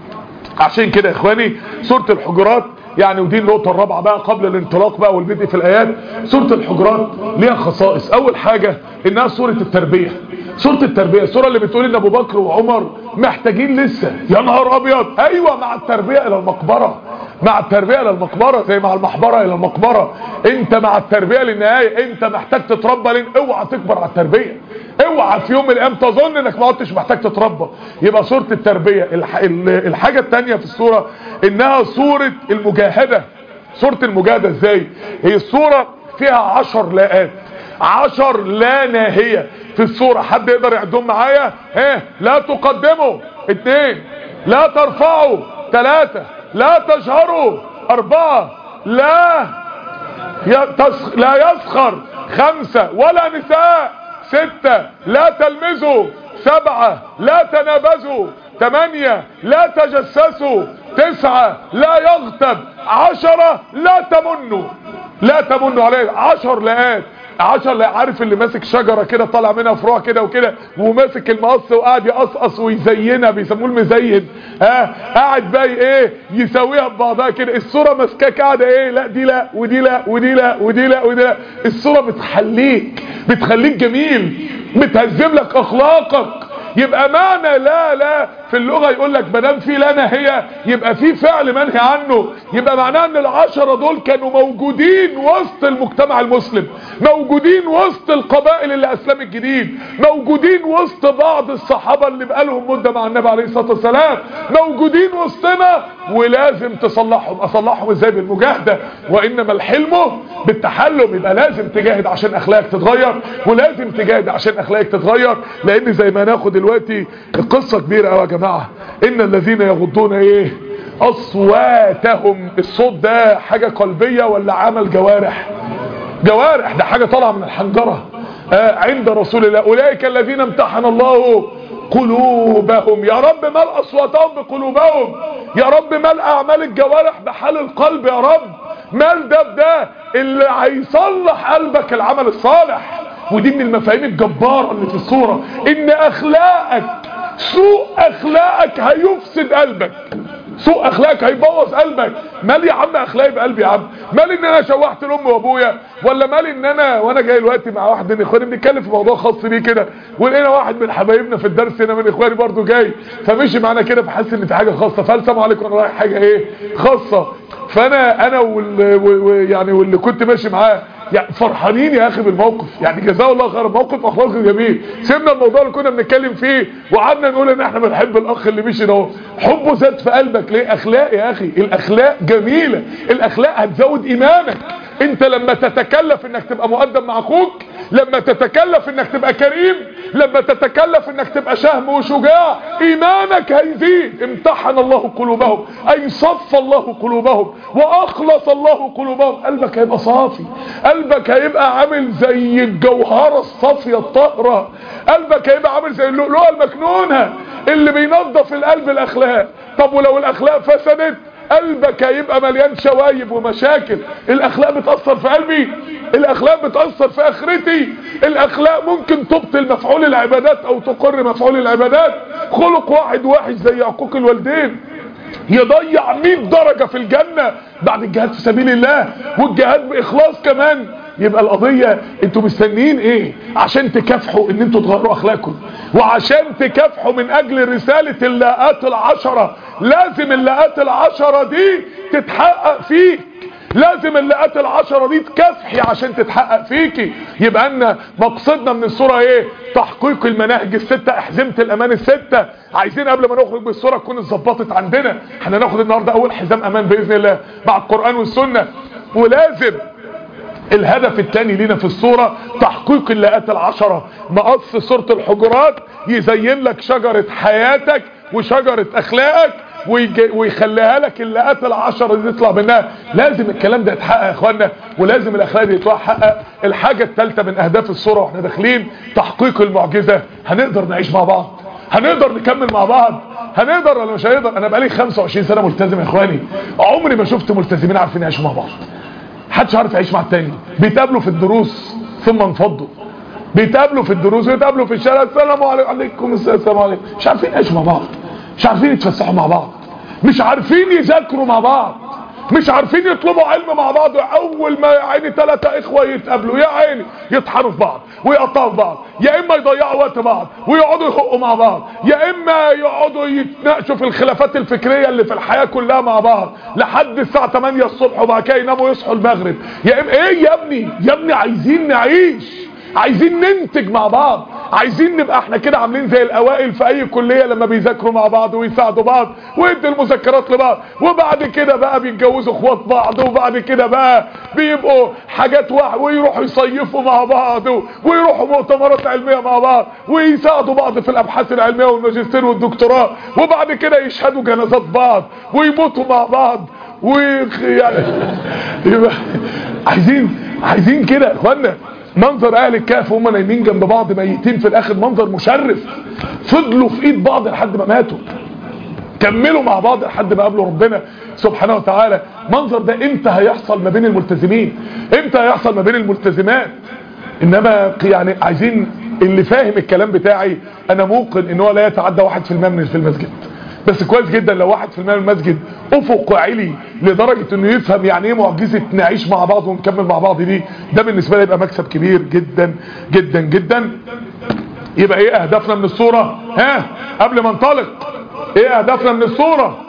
عشان كده يا اخواني سورة الحجرات يعني ودي النقطة الرابعة بقى قبل الانطلاق بقى والبدء في الآيات سورة الحجرات ليها خصائص أول حاجة إنها سورة التربية سورة التربية السورة اللي بتقول إن أبو بكر وعمر محتاجين لسه يا نهار أبيض أيوة مع التربية إلى المقبرة مع التربية إلى المقبرة زي مع المحبرة إلى المقبرة أنت مع التربية للنهاية أنت محتاج تتربى لين اوعى تكبر على التربية اوعى في يوم من الأيام تظن إنك ما عدتش محتاج تتربى يبقى سورة التربية الح... الحاجة التانية في السورة إنها سورة المجاهدة سورة المجاهدة إزاي هي السورة فيها عشر لاءات عشر لا ناهية في السورة حد يقدر يعدهم معايا ها لا تقدموا اتنين لا ترفعوا ثلاثة لا تجهروا اربعة لا يتسخ لا يسخر خمسة ولا نساء ستة لا تلمزوا سبعة لا تنابزوا ثمانية لا تجسسوا تسعة لا يغتب عشرة لا تمنوا لا تمنوا عليه عشر لقات عشر لا عارف اللي ماسك شجرة كده طالع منها فروع كده وكده وماسك المقص وقاعد يقصقص ويزينها بيسموه المزين ها قاعد بقى ايه يسويها ببعضها كده الصورة ماسكاك قاعدة ايه لا دي لا ودي لا ودي لا ودي لا ودي لا الصورة بتخليك بتخليك جميل بتهذب لك اخلاقك يبقى معنى لا لا في اللغة يقول لك مدام في لا نهي يبقى في فعل منهي عنه يبقى معناه ان العشرة دول كانوا موجودين وسط المجتمع المسلم موجودين وسط القبائل اللي اسلام الجديد موجودين وسط بعض الصحابة اللي بقالهم مدة مع النبي عليه الصلاة والسلام موجودين وسطنا ولازم تصلحهم اصلحهم ازاي بالمجاهدة وانما الحلم بالتحلم يبقى لازم تجاهد عشان اخلاقك تتغير ولازم تجاهد عشان اخلاقك تتغير لان زي ما ناخد دلوقتي قصة كبيرة قوي يا جماعة ان الذين يغضون ايه اصواتهم الصوت ده حاجة قلبية ولا عمل جوارح جوارح ده حاجة طالعة من الحنجرة آه عند رسول الله اولئك الذين امتحن الله قلوبهم يا رب مال اصواتهم بقلوبهم يا رب مال اعمال الجوارح بحال القلب يا رب مال ده بده اللي هيصلح قلبك العمل الصالح ودي من المفاهيم الجبارة اللي في الصورة ان اخلاقك سوء اخلاقك هيفسد قلبك سوء اخلاقك هيبوظ قلبك مال يا عم اخلاقي بقلبي يا عم مال ان انا شوحت لامي وابويا ولا مال ان انا وانا جاي دلوقتي مع واحد من اخواني بنتكلم في موضوع خاص بيه كده ولقينا واحد من حبايبنا في الدرس هنا من اخواني برضو جاي فمشي معانا كده فحس ان في حاجه خاصه فالسلام عليكم انا رايح حاجه ايه خاصه فانا انا وال يعني واللي كنت ماشي معاه يعني فرحانين يا اخي بالموقف يعني جزاه الله خير موقف اخلاقي جميل سيبنا الموضوع اللي كنا بنتكلم فيه وقعدنا نقول ان احنا بنحب الاخ اللي مشي ده حبه زاد في قلبك ليه اخلاق يا اخي الاخلاق جميله الاخلاق هتزود ايمانك انت لما تتكلف انك تبقى مؤدب مع اخوك لما تتكلف انك تبقى كريم لما تتكلف انك تبقى شهم وشجاع ايمانك هيزيد امتحن الله قلوبهم اي صف الله قلوبهم واخلص الله قلوبهم قلبك هيبقى صافي قلبك هيبقى عامل زي الجوهرة الصافية الطاهرة قلبك هيبقى عامل زي اللؤلؤة المكنونة اللي بينظف القلب الاخلاق طب ولو الاخلاق فسدت قلبك هيبقى مليان شوايب ومشاكل الاخلاق بتأثر في قلبي الاخلاق بتأثر في اخرتي الاخلاق ممكن تبطل مفعول العبادات او تقر مفعول العبادات خلق واحد واحد زي عقوق الوالدين يضيع 100 درجة في الجنة بعد الجهاد في سبيل الله والجهاد باخلاص كمان يبقى القضية انتوا مستنيين ايه عشان تكافحوا ان انتوا تغيروا اخلاقكم وعشان تكافحوا من اجل رسالة اللاءات العشرة لازم اللاءات العشرة دي تتحقق فيك لازم اللاءات العشرة دي تكافحي عشان تتحقق فيكي يبقى ان مقصدنا من الصورة ايه تحقيق المناهج الستة احزمة الامان الستة عايزين قبل ما نخرج بالصورة تكون اتظبطت عندنا احنا ناخد النهاردة اول حزام امان باذن الله مع القرآن والسنة ولازم الهدف الثاني لينا في الصورة تحقيق اللاءات العشرة مقص صورة الحجرات يزين لك شجرة حياتك وشجرة اخلاقك ويخليها لك اللاءات العشرة دي تطلع منها لازم الكلام ده يتحقق يا اخوانا ولازم الاخلاق دي تتحقق الحاجة الثالثة من اهداف الصورة واحنا داخلين تحقيق المعجزة هنقدر نعيش مع بعض هنقدر نكمل مع بعض هنقدر ولا مش هنقدر انا بقالي 25 سنة ملتزم يا اخواني عمري ما شفت ملتزمين عارفين يعيشوا مع بعض محدش عارف يعيش مع التاني بيتقابلوا في الدروس ثم انفضوا بيتقابلوا في الدروس ويتقابلوا في الشارع السلام عليكم السلام عليكم مش عارفين يعيشوا مع بعض مش عارفين يتفسحوا مع بعض مش عارفين يذاكروا مع بعض مش عارفين يطلبوا علم مع بعض اول ما يا عيني ثلاثة اخوة يتقابلوا يا عيني يطحنوا في بعض ويقطعوا في بعض يا اما يضيعوا وقت بعض ويقعدوا يخقوا مع بعض يا اما يقعدوا يتناقشوا في الخلافات الفكرية اللي في الحياة كلها مع بعض لحد الساعة 8 الصبح وبعد كده يناموا يصحوا المغرب يا اما ايه يا ابني يا ابني عايزين نعيش عايزين ننتج مع بعض عايزين نبقى احنا كده عاملين زي الاوائل في اي كلية لما بيذاكروا مع بعض ويساعدوا بعض ويدوا المذكرات لبعض وبعد كده بقى بيتجوزوا اخوات بعض وبعد كده بقى بيبقوا حاجات واحد ويروحوا يصيفوا مع بعض ويروحوا مؤتمرات علمية مع بعض ويساعدوا بعض في الابحاث العلمية والماجستير والدكتوراه وبعد كده يشهدوا جنازات بعض ويموتوا مع بعض ويعني يبقى عايزين عايزين كده يا اخوانا منظر اهل الكهف وهم نايمين جنب بعض ميتين في الاخر منظر مشرف فضلوا في ايد بعض لحد ما ماتوا كملوا مع بعض لحد ما قابلوا ربنا سبحانه وتعالى منظر ده امتى هيحصل ما بين الملتزمين امتى هيحصل ما بين الملتزمات انما يعني عايزين اللي فاهم الكلام بتاعي انا موقن ان هو لا يتعدى واحد في المية من في المسجد بس كويس جدا لو واحد في المية من المسجد افق علي لدرجة انه يفهم يعني ايه معجزة نعيش مع بعض ونكمل مع بعض دي ده بالنسبة لي يبقى مكسب كبير جدا جدا جدا يبقى ايه اهدافنا من الصورة ها قبل ما انطلق ايه اهدافنا من الصورة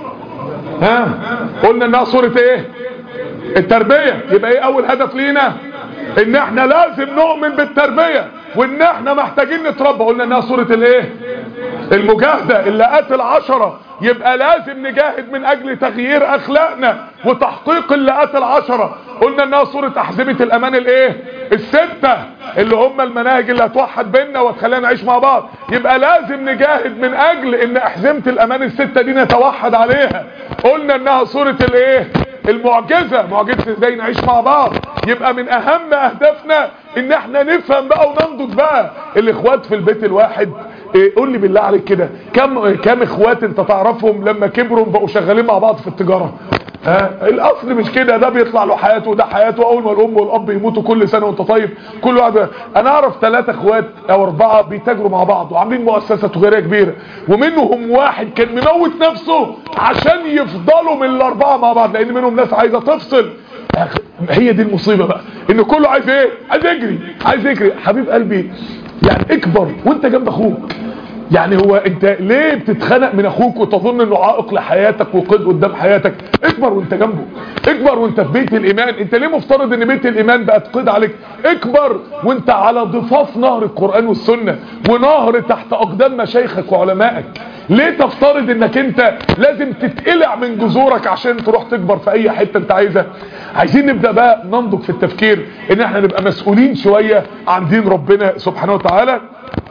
ها قلنا انها صورة ايه التربية يبقى ايه اول هدف لينا ان احنا لازم نؤمن بالتربية وان احنا محتاجين نتربى قلنا انها صورة الايه المجاهدة اللي قاتل عشرة يبقى لازم نجاهد من اجل تغيير اخلاقنا وتحقيق اللي قاتل عشرة قلنا انها صورة احزمة الامان الايه الستة اللي هم المناهج اللي هتوحد بيننا وتخلينا نعيش مع بعض يبقى لازم نجاهد من اجل ان احزمة الامان الستة دي نتوحد عليها قلنا انها صورة الايه المعجزة معجزة ازاي نعيش مع بعض يبقى من اهم اهدافنا ان احنا نفهم بقى وننضج بقى الاخوات في البيت الواحد إيه قول لي بالله عليك كده كم كم اخوات انت تعرفهم لما كبروا بقوا شغالين مع بعض في التجارة ها الاصل مش كده ده بيطلع له حياته وده حياته اول ما الام والاب يموتوا كل سنه وانت طيب كل واحد انا اعرف ثلاثه اخوات او اربعه بيتاجروا مع بعض وعاملين مؤسسه تجاريه كبيره ومنهم واحد كان مموت نفسه عشان يفضلوا من الاربعه مع بعض لان منهم ناس عايزه تفصل هي دي المصيبه بقى ان كله عايز ايه عايز يجري عايز يجري حبيب قلبي يعني اكبر وانت جنب اخوك يعني هو انت ليه بتتخنق من اخوك وتظن انه عائق لحياتك وقيد قدام حياتك اكبر وانت جنبه اكبر وانت في بيت الايمان انت ليه مفترض ان بيت الايمان بقت قيد عليك اكبر وانت على ضفاف نهر القرآن والسنة ونهر تحت اقدام مشايخك وعلمائك ليه تفترض انك انت لازم تتقلع من جذورك عشان تروح تكبر في اي حتة انت عايزها عايزين نبدأ بقى ننضج في التفكير ان احنا نبقى مسؤولين شوية عن دين ربنا سبحانه وتعالى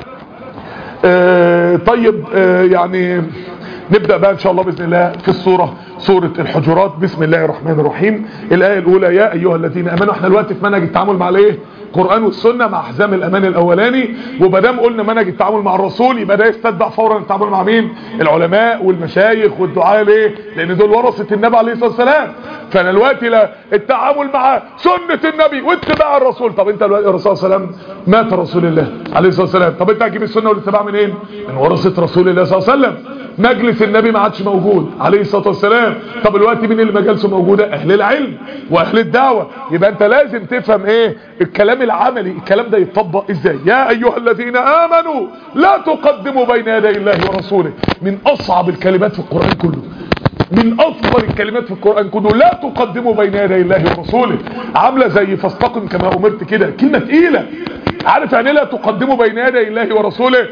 آه طيب آه يعني نبدأ بقى ان شاء الله بإذن الله في الصورة سورة الحجرات بسم الله الرحمن الرحيم الآية الأولى يا أيها الذين أمنوا احنا دلوقتي في منهج التعامل مع الايه القرآن والسنة مع حزام الأمان الأولاني وبدام قلنا منهج التعامل مع الرسول يبقى ده يستتبع فورا التعامل مع مين العلماء والمشايخ والدعاء ليه لأن دول ورثة النبي عليه الصلاة والسلام فانا دلوقتي لا التعامل مع سنة النبي واتباع الرسول طب انت دلوقتي الرسول صلى الله عليه وسلم مات رسول الله عليه الصلاة والسلام طب انت هتجيب السنة والاتباع من ايه من ورثة رسول الله صلى الله عليه وسلم مجلس النبي ما عادش موجود عليه الصلاة والسلام طب الوقت مين اللي مجالسه موجودة اهل العلم واهل الدعوة يبقى انت لازم تفهم ايه الكلام العملي الكلام ده يتطبق ازاي يا ايها الذين امنوا لا تقدموا بين يدي الله ورسوله من اصعب الكلمات في القرآن كله من افضل الكلمات في القرآن كله لا تقدموا بين يدي الله ورسوله عاملة زي فاستقم كما امرت كده كلمة تقيلة عارف يعني لا تقدموا بين يدي الله ورسوله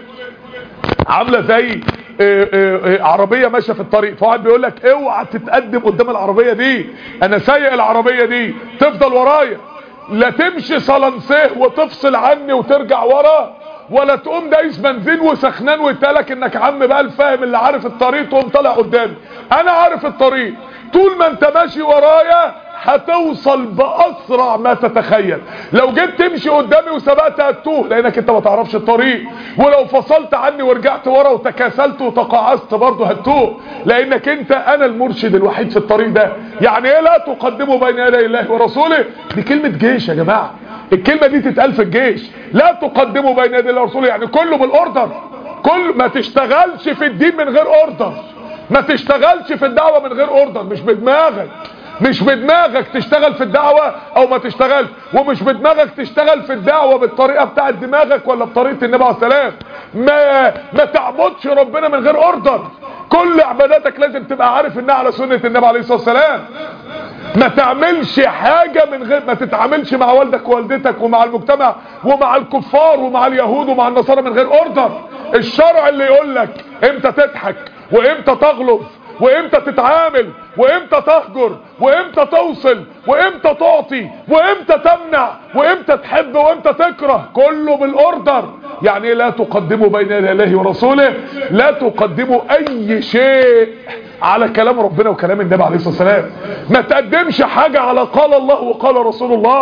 عاملة زي اه اه اه عربية ماشية في الطريق فواحد بيقول لك اوعى تتقدم قدام العربية دي انا سايق العربية دي تفضل ورايا لا تمشي صلنسيه وتفصل عني وترجع ورا ولا تقوم دايس بنزين وسخنان ويتقالك انك عم بقى الفاهم اللي عارف الطريق تقوم طالع قدامي انا عارف الطريق طول ما انت ماشي ورايا هتوصل باسرع ما تتخيل لو جيت تمشي قدامي وسبقت هتوه لانك انت ما تعرفش الطريق ولو فصلت عني ورجعت ورا وتكاسلت وتقاعست برضه هتوه لانك انت انا المرشد الوحيد في الطريق ده يعني ايه لا تقدموا بين يدي الله ورسوله دي كلمة جيش يا جماعة الكلمة دي تتقال في الجيش لا تقدموا بين يدي الله ورسوله يعني كله بالاوردر كل ما تشتغلش في الدين من غير اوردر ما تشتغلش في الدعوة من غير اوردر مش بدماغك مش بدماغك تشتغل في الدعوة او ما تشتغلش ومش بدماغك تشتغل في الدعوة بالطريقة بتاعت دماغك ولا بطريقة النبي عليه السلام ما ما تعبدش ربنا من غير اوردر كل عباداتك لازم تبقى عارف انها على سنة النبي عليه الصلاة والسلام ما تعملش حاجة من غير ما تتعاملش مع والدك ووالدتك ومع المجتمع ومع الكفار ومع اليهود ومع النصارى من غير اوردر الشرع اللي يقول لك امتى تضحك وامتى تغلط وامتى تتعامل وامتى تهجر وامتى توصل وامتى تعطي وامتى تمنع وامتى تحب وامتى تكره كله بالاوردر يعني لا تقدموا بين يدي الله ورسوله لا تقدموا اي شيء على كلام ربنا وكلام النبي عليه الصلاه والسلام ما تقدمش حاجه على قال الله وقال رسول الله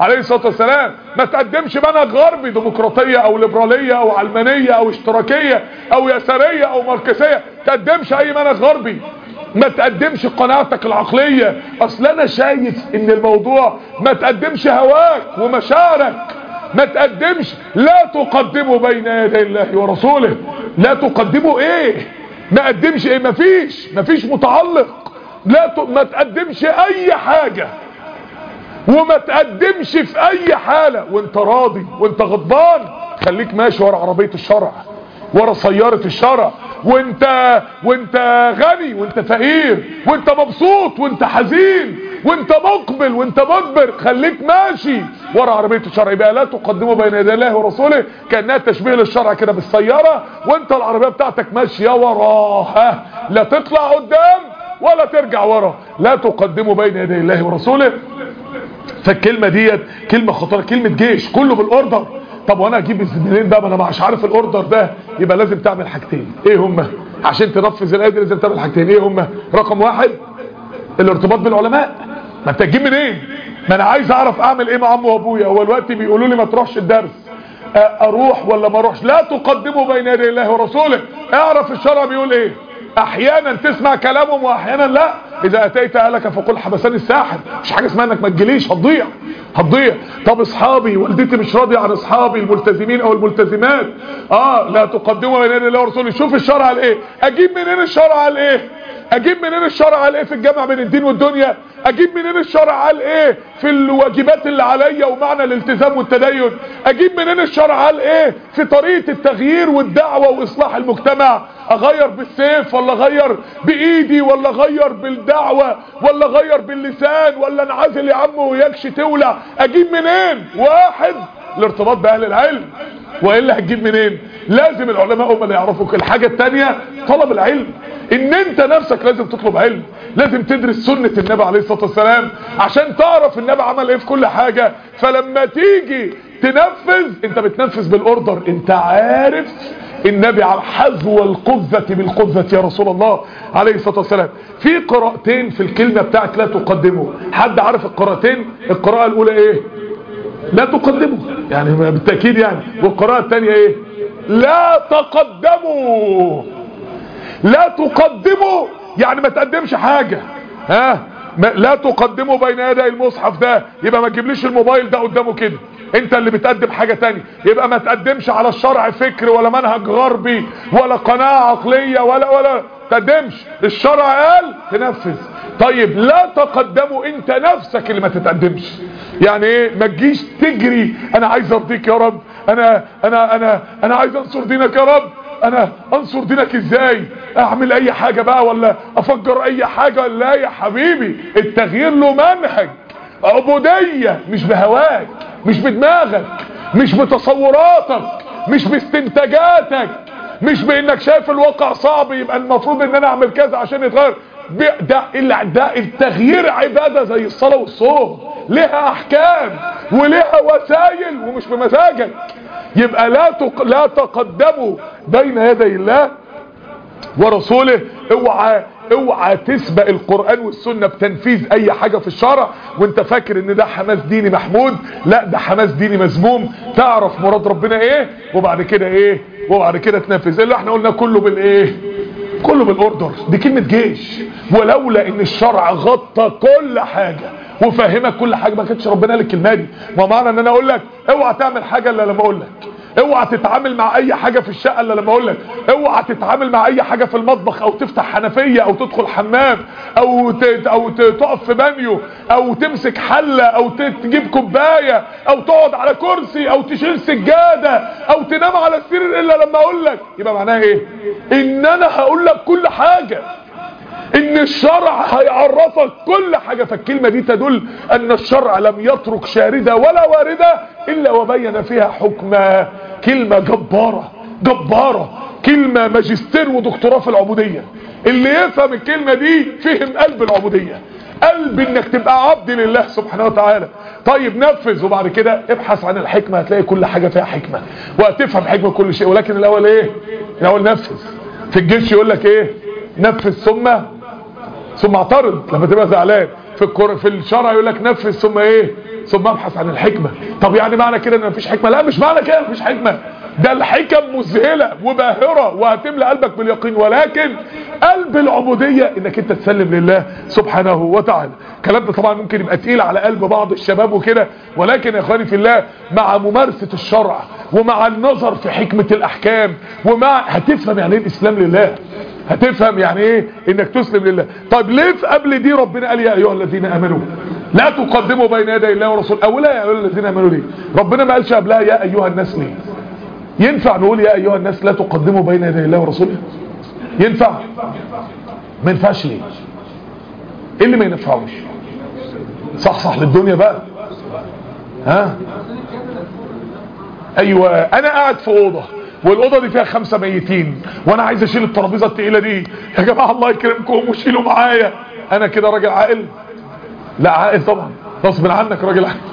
عليه الصلاة والسلام ما تقدمش منهج غربي ديمقراطية او ليبرالية او علمانية او اشتراكية او يسارية او ماركسية تقدمش اي منهج غربي ما تقدمش قناعتك العقلية اصل انا شايف ان الموضوع ما تقدمش هواك ومشاعرك ما تقدمش لا تقدموا بين يدي الله ورسوله لا تقدموا ايه ما قدمش ايه مفيش مفيش متعلق لا ت... ما تقدمش اي حاجة وما تقدمش في اي حالة وانت راضي وانت غضبان خليك ماشي ورا عربية الشرع ورا سيارة الشرع وانت وانت غني وانت فقير وانت مبسوط وانت حزين وانت مقبل وانت مدبر خليك ماشي ورا عربية الشرع يبقى لا تقدموا بين يدي الله ورسوله كأنها تشبيه للشرع كده بالسيارة وانت العربية بتاعتك ماشية وراها لا تطلع قدام ولا ترجع ورا لا تقدموا بين يدي الله ورسوله فالكلمة ديت كلمة خطيرة كلمة جيش كله بالاوردر طب وانا اجيب منين بقى ما انا مش عارف الاوردر ده يبقى لازم تعمل حاجتين ايه هما عشان تنفذ الايه دي لازم تعمل حاجتين ايه هما رقم واحد الارتباط بالعلماء ما انت تجيب منين ما انا عايز اعرف اعمل ايه مع امي وابويا هو الوقت بيقولوا لي ما تروحش الدرس اروح ولا ما اروحش لا تقدموا بين يدي الله ورسوله اعرف الشرع بيقول ايه احيانا تسمع كلامهم واحيانا لا اذا اتيت اهلك فقل حبسني الساحر مش حاجه اسمها انك ما تجيليش هتضيع هتضيع طب اصحابي والدتي مش راضيه عن اصحابي الملتزمين او الملتزمات اه لا تقدموا بين يدي الله ورسوله شوف الشرع قال ايه اجيب منين الشرع قال ايه اجيب منين الشرع قال ايه في الجامع بين الدين والدنيا اجيب منين الشرع قال ايه في الواجبات اللي عليا ومعنى الالتزام والتدين اجيب منين الشرع قال ايه في طريقة التغيير والدعوة واصلاح المجتمع اغير بالسيف ولا اغير بايدي ولا اغير بالدعوة ولا اغير باللسان ولا انعزل يا عم ويكش تولع اجيب منين واحد الارتباط باهل العلم والا هتجيب منين لازم العلماء هم اللي يعرفوك الحاجة التانية طلب العلم ان انت نفسك لازم تطلب علم لازم تدرس سنة النبي عليه الصلاة والسلام عشان تعرف النبي عمل ايه في كل حاجة فلما تيجي تنفذ انت بتنفذ بالاوردر انت عارف النبي على حذو القذة بالقذة يا رسول الله عليه الصلاة والسلام في قراءتين في الكلمة بتاعت لا تقدمه حد عارف القراءتين القراءة الاولى ايه لا تقدموا يعني بالتأكيد يعني والقراءة الثانية ايه لا تقدموا لا تقدموا يعني ما تقدمش حاجة ها لا تقدموا بين يدي المصحف ده يبقى ما تجيبليش الموبايل ده قدامه كده انت اللي بتقدم حاجة تانية يبقى ما تقدمش على الشرع فكر ولا منهج غربي ولا قناعة عقلية ولا ولا تقدمش الشرع قال تنفذ طيب لا تقدموا انت نفسك اللي ما تتقدمش يعني ايه ما تجيش تجري انا عايز ارضيك يا رب انا انا انا انا عايز انصر دينك يا رب انا انصر دينك ازاي اعمل اي حاجة بقى ولا افجر اي حاجة لا يا حبيبي التغيير له منهج عبودية مش بهواك مش بدماغك مش بتصوراتك مش باستنتاجاتك مش بانك شايف الواقع صعب يبقى المفروض ان انا اعمل كذا عشان يتغير ده ده التغيير عبادة زي الصلاة والصوم لها احكام ولها وسائل ومش بمزاجك يبقى لا تق... لا تقدموا بين يدي الله ورسوله اوعى اوعى تسبق القرآن والسنة بتنفيذ اي حاجة في الشرع وانت فاكر ان ده حماس ديني محمود لا ده حماس ديني مذموم تعرف مراد ربنا ايه وبعد كده ايه وبعد كده تنفذ اللي احنا قلنا كله بالايه كله بالاوردر دي كلمة جيش ولولا ان الشرع غطى كل حاجة وفهمك كل حاجة ما كانتش ربنا لك الكلمه دي ما معنى ان انا اقول لك اوعى تعمل حاجة الا لما اقول لك اوعى تتعامل مع اي حاجة في الشقة الا لما اقول لك اوعى تتعامل مع اي حاجة في المطبخ او تفتح حنفية او تدخل حمام او ت... او ت... تقف في بانيو او تمسك حلة او ت... تجيب كوباية او تقعد على كرسي او تشيل سجادة او تنام على السرير الا لما اقول لك يبقى معناها ايه ان انا هقول لك كل حاجة ان الشرع هيعرفك كل حاجة فالكلمة دي تدل ان الشرع لم يترك شاردة ولا واردة الا وبين فيها حكمة كلمة جبارة جبارة كلمة ماجستير ودكتوراه في العبودية اللي يفهم الكلمة دي فهم قلب العبودية قلب انك تبقى عبد لله سبحانه وتعالى طيب نفذ وبعد كده ابحث عن الحكمة هتلاقي كل حاجة فيها حكمة وهتفهم حكمة كل شيء ولكن الاول ايه الاول نفذ في الجيش يقول لك ايه نفذ ثم ثم اعترض لما تبقى زعلان في الكر... في الشرع يقول لك نفذ ثم ايه ثم ابحث عن الحكمة طب يعني معنى كده ان مفيش حكمة لا مش معنى كده مفيش حكمة ده الحكم مذهلة وباهرة وهتملى قلبك باليقين ولكن قلب العبودية انك انت تسلم لله سبحانه وتعالى الكلام ده طبعا ممكن يبقى تقيل على قلب بعض الشباب وكده ولكن يا اخواني في الله مع ممارسة الشرع ومع النظر في حكمة الاحكام ومع هتفهم يعني ايه الاسلام لله هتفهم يعني ايه انك تسلم لله طيب ليه في قبل دي ربنا قال يا ايها الذين امنوا لا تقدموا بين يدي الله ورسوله اولا يا ايها الذين امنوا ليه ربنا ما قالش قبلها يا ايها الناس ليه ينفع نقول يا ايها الناس لا تقدموا بين يدي الله ورسوله ينفع ما ينفعش ليه ايه اللي ما ينفعوش صح صح للدنيا بقى ها ايوه انا قاعد في اوضه والاوضه دي فيها خمسه ميتين وانا عايز اشيل الترابيزه التقيله دي يا جماعه الله يكرمكم وشيلوا معايا انا كده راجل عاقل لا عاقل طبعا غصب عنك راجل عاقل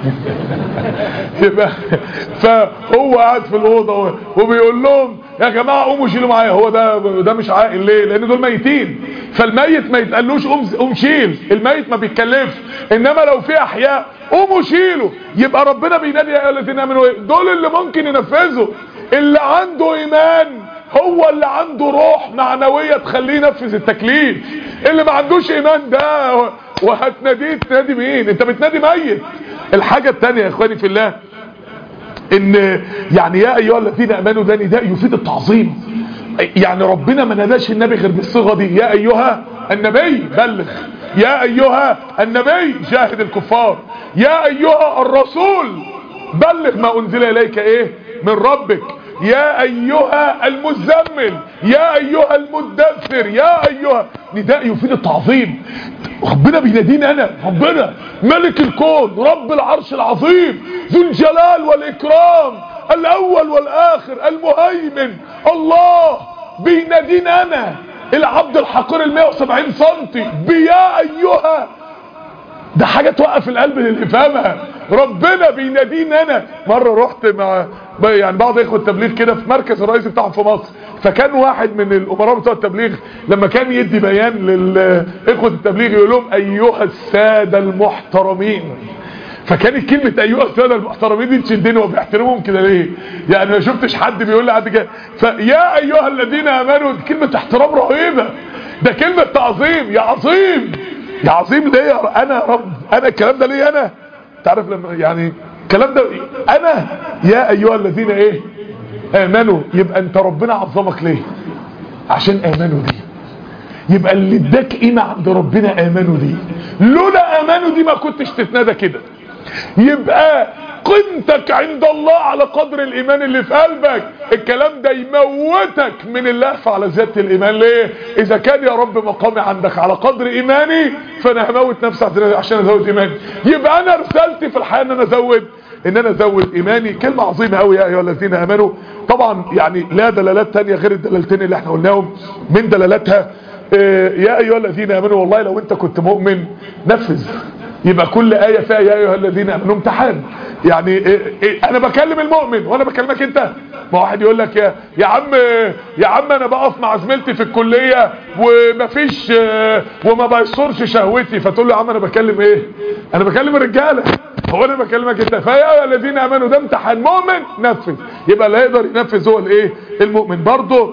يبقى فهو قاعد في الاوضه وبيقول لهم يا جماعه قوموا شيلوا معايا هو ده ده مش عاقل ليه لان دول ميتين فالميت ما يتقالوش قوم قوم شيل الميت ما بيتكلفش انما لو في احياء قوموا شيلوا يبقى ربنا بينادي يا الذين امنوا دول اللي ممكن ينفذوا اللي عنده ايمان هو اللي عنده روح معنويه تخليه ينفذ التكليف اللي ما عندوش ايمان ده وهتناديه تنادي مين انت بتنادي ميت الحاجه الثانيه يا اخواني في الله ان يعني يا ايها الذين امنوا ده نداء يفيد التعظيم يعني ربنا ما ناداش النبي غير بالصيغه دي يا ايها النبي بلغ يا ايها النبي جاهد الكفار يا ايها الرسول بلغ ما انزل اليك ايه من ربك يا ايها المزمل يا ايها المدثر يا ايها نداء يفيد التعظيم ربنا بيناديني انا ربنا ملك الكون رب العرش العظيم ذو الجلال والاكرام الاول والاخر المهيمن الله بيناديني انا العبد الحقير ال 170 سم بيا ايها ده حاجة توقف القلب للي فاهمها ربنا بيناديني انا مرة رحت مع يعني بعض اخوة التبليغ كده في مركز الرئيسي بتاعهم في مصر فكان واحد من الامراء بتوع التبليغ لما كان يدي بيان للاخوة التبليغ يقول لهم ايها السادة المحترمين فكانت كلمة ايها السادة المحترمين دي تشدني وبيحترمهم كده ليه يعني ما شفتش حد بيقول لي حد كده فيا ايها الذين امنوا دي كلمة احترام رهيبة ده كلمة تعظيم يا عظيم يا عظيم ليه يا انا يا رب انا الكلام ده ليه انا تعرف لما يعني الكلام ده انا يا ايها الذين ايه امنوا يبقى انت ربنا عظمك ليه عشان امنوا دي يبقى اللي اداك قيمه عند ربنا امنوا دي لولا امنوا دي ما كنتش تتنادى كده يبقى قيمتك عند الله على قدر الايمان اللي في قلبك الكلام ده يموتك من اللهف على زياده الايمان ليه اذا كان يا رب مقامي عندك على قدر ايماني فانا هموت نفسي عشان ازود ايماني يبقى انا رسالتي في الحياه ان انا ازود ان انا ازود ايماني كلمه عظيمه قوي يا ايها الذين امنوا طبعا يعني لا دلالات تانية غير الدلالتين اللي احنا قلناهم من دلالاتها يا ايها الذين امنوا والله لو انت كنت مؤمن نفذ يبقى كل آية فيها يا أيها الذين أمنوا امتحان يعني إيه إيه أنا بكلم المؤمن وأنا بكلمك أنت ما واحد يقول لك يا, يا عم يا عم أنا بقف مع زميلتي في الكلية ومفيش وما بيصرش شهوتي فتقول له يا عم أنا بكلم إيه أنا بكلم الرجالة هو أنا بكلمك أنت فيا أيها الذين أمنوا ده امتحان مؤمن نفذ يبقى اللي يقدر ينفذ هو الإيه المؤمن برضه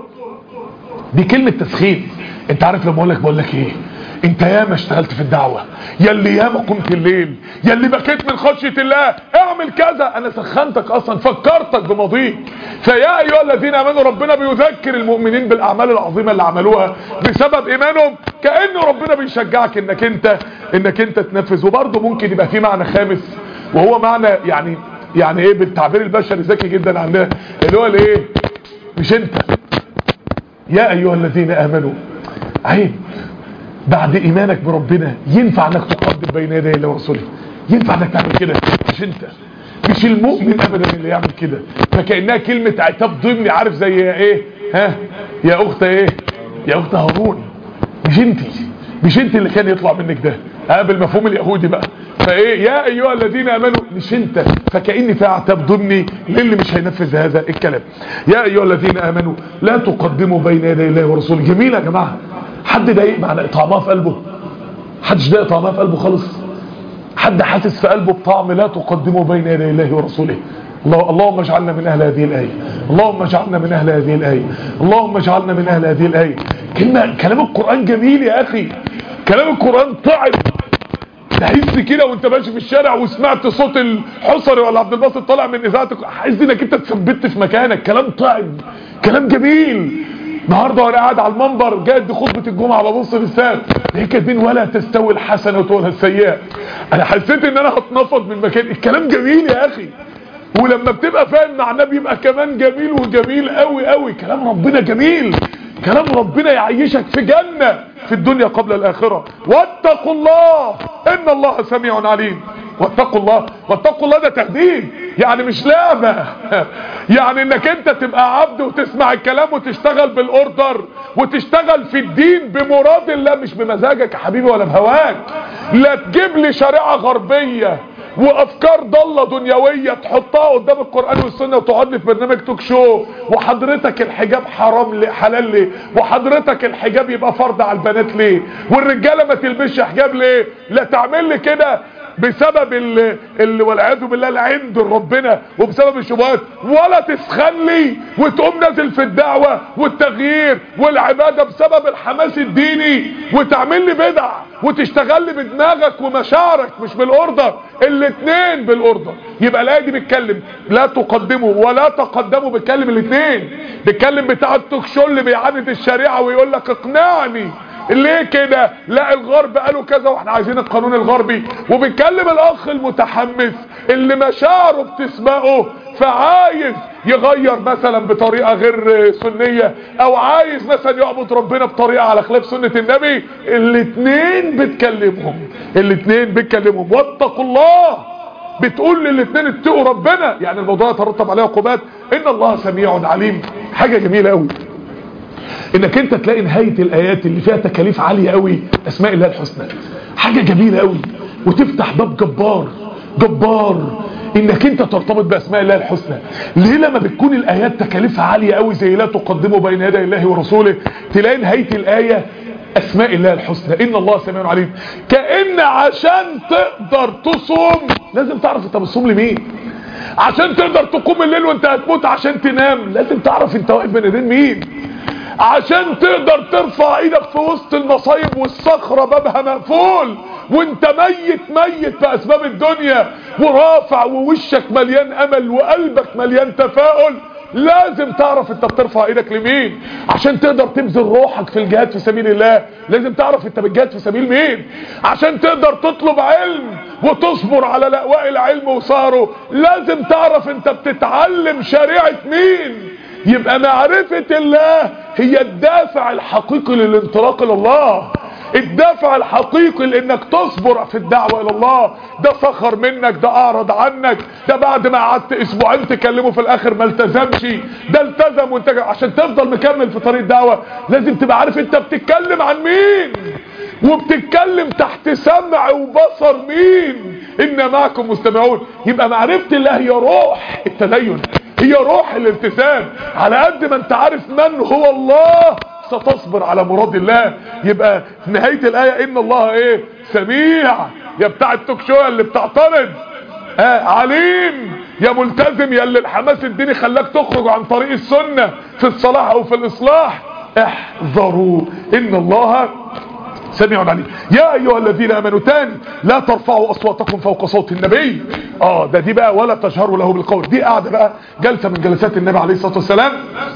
دي كلمة تسخين انت عارف لما اقول لك بقول لك ايه انت ياما اشتغلت في الدعوة يلي ياما قمت الليل يلي بكيت من خشية الله اعمل كذا انا سخنتك اصلا فكرتك بماضيك فيا ايها الذين امنوا ربنا بيذكر المؤمنين بالاعمال العظيمة اللي عملوها بسبب ايمانهم كأنه ربنا بيشجعك انك انت انك انت تنفذ وبرضه ممكن يبقى في معنى خامس وهو معنى يعني يعني ايه بالتعبير البشري ذكي جدا عندنا اللي هو الايه مش انت يا ايها الذين امنوا عيب بعد ايمانك بربنا ينفع انك تقدم بين يدي الله ورسوله ينفع انك تعمل كده مش انت مش المؤمن ابدا اللي يعمل كده فكانها كلمه عتاب ضمني عارف زي ايه ها يا اخت ايه يا اخت هارون مش انت مش انت اللي كان يطلع منك ده ها بالمفهوم اليهودي بقى فايه يا ايها الذين امنوا مش انت فكأن في عتاب ضمني للي مش هينفذ هذا الكلام يا ايها الذين امنوا لا تقدموا بين يدي الله ورسوله جميل يا جماعه حد ضايق معنى طعمها في قلبه حدش ضايق طعمها في قلبه خالص حد حاسس في قلبه بطعم لا تقدمه بين يدي الله ورسوله الله اللهم اجعلنا من اهل هذه الايه اللهم اجعلنا من اهل هذه الايه اللهم اجعلنا من اهل هذه الايه كلمه كلام القران جميل يا اخي كلام القران طعم تحس كده وانت ماشي في الشارع وسمعت صوت الحصري ولا عبد الباسط طالع من اذاعتك حاسس انك انت اتثبت في مكانك كلام طعم كلام جميل النهارده وانا قاعد على المنبر جاي خطبه الجمعه ببص في الساعه هي كاتبين ولا تستوي الحسنه ولا السيئه انا حسيت ان انا هتنفض من مكاني الكلام جميل يا اخي ولما بتبقى فاهم معناه بيبقى كمان جميل وجميل قوي قوي كلام ربنا جميل كلام ربنا يعيشك في جنة في الدنيا قبل الآخرة واتقوا الله إن الله سميع عليم واتقوا الله واتقوا الله ده تهديد يعني مش لعبة يعني انك انت تبقى عبد وتسمع الكلام وتشتغل بالاوردر وتشتغل في الدين بمراد الله مش بمزاجك يا حبيبي ولا بهواك لا تجيب لي شريعة غربية وافكار ضاله دنيويه تحطها قدام القران والسنه وتقعد لي في برنامج توك شو وحضرتك الحجاب حرام ليه حلال ليه وحضرتك الحجاب يبقى فرض على البنات ليه والرجاله ما تلبسش حجاب ليه لا تعمل لي كده بسبب ال ال والعياذ بالله العند ربنا وبسبب الشبهات ولا تسخن لي وتقوم نازل في الدعوه والتغيير والعباده بسبب الحماس الديني وتعمل لي بدع وتشتغل لي بدماغك ومشاعرك مش بالاوردر الاثنين بالاوردر يبقى الايه دي بتكلم لا تقدموا ولا تقدموا بتكلم الاثنين بتكلم بتاع التوك شو اللي بيعاند الشريعه ويقول لك اقنعني ليه كده لا الغرب قالوا كذا واحنا عايزين القانون الغربي وبيتكلم الاخ المتحمس اللي مشاعره بتسبقه فعايز يغير مثلا بطريقة غير سنية او عايز مثلا يعبد ربنا بطريقة على خلاف سنة النبي الاتنين بتكلمهم الاتنين بتكلمهم واتقوا الله بتقول للاتنين اتقوا ربنا يعني الموضوع يترتب عليه عقوبات ان الله سميع عليم حاجة جميلة قوي انك انت تلاقي نهاية الايات اللي فيها تكاليف عالية قوي اسماء الله الحسنى حاجة جميلة قوي وتفتح باب جبار جبار انك انت ترتبط باسماء الله الحسنى ليه لما بتكون الايات تكاليفها عالية قوي زي لا تقدموا بين يدي الله ورسوله تلاقي نهاية الاية اسماء الله الحسنى ان الله سميع عليم كأن عشان تقدر تصوم لازم تعرف انت بتصوم لمين عشان تقدر تقوم الليل وانت هتموت عشان تنام لازم تعرف انت واقف بين ايدين مين عشان تقدر ترفع ايدك في وسط المصايب والصخرة بابها مقفول وانت ميت ميت في اسباب الدنيا ورافع ووشك مليان امل وقلبك مليان تفاؤل لازم تعرف انت بترفع ايدك لمين عشان تقدر تبذل روحك في الجهاد في سبيل الله لازم تعرف انت بتجاهد في سبيل مين عشان تقدر تطلب علم وتصبر على لأواء العلم وصاره لازم تعرف انت بتتعلم شريعة مين يبقى معرفة الله هي الدافع الحقيقي للانطلاق الى الله الدافع الحقيقي لانك تصبر في الدعوة الى الله ده سخر منك ده اعرض عنك ده بعد ما قعدت اسبوعين تكلمه في الاخر ما التزمش ده التزم وانت عشان تفضل مكمل في طريق الدعوة لازم تبقى عارف انت بتتكلم عن مين وبتتكلم تحت سمع وبصر مين ان معكم مستمعون يبقى معرفة الله هي روح التدين هي روح الالتزام على قد ما انت عارف من هو الله ستصبر على مراد الله يبقى في نهاية الآية إن الله إيه سميع يا بتاع التوك شو اللي بتعترض آه عليم يا ملتزم يا اللي الحماس الديني خلاك تخرج عن طريق السنة في الصلاح أو في الإصلاح احذروا إن الله سميع عليم يا ايها الذين امنوا تاني لا ترفعوا اصواتكم فوق صوت النبي اه ده دي بقى ولا تجهروا له بالقول دي قاعده بقى جلسه من جلسات النبي عليه الصلاه والسلام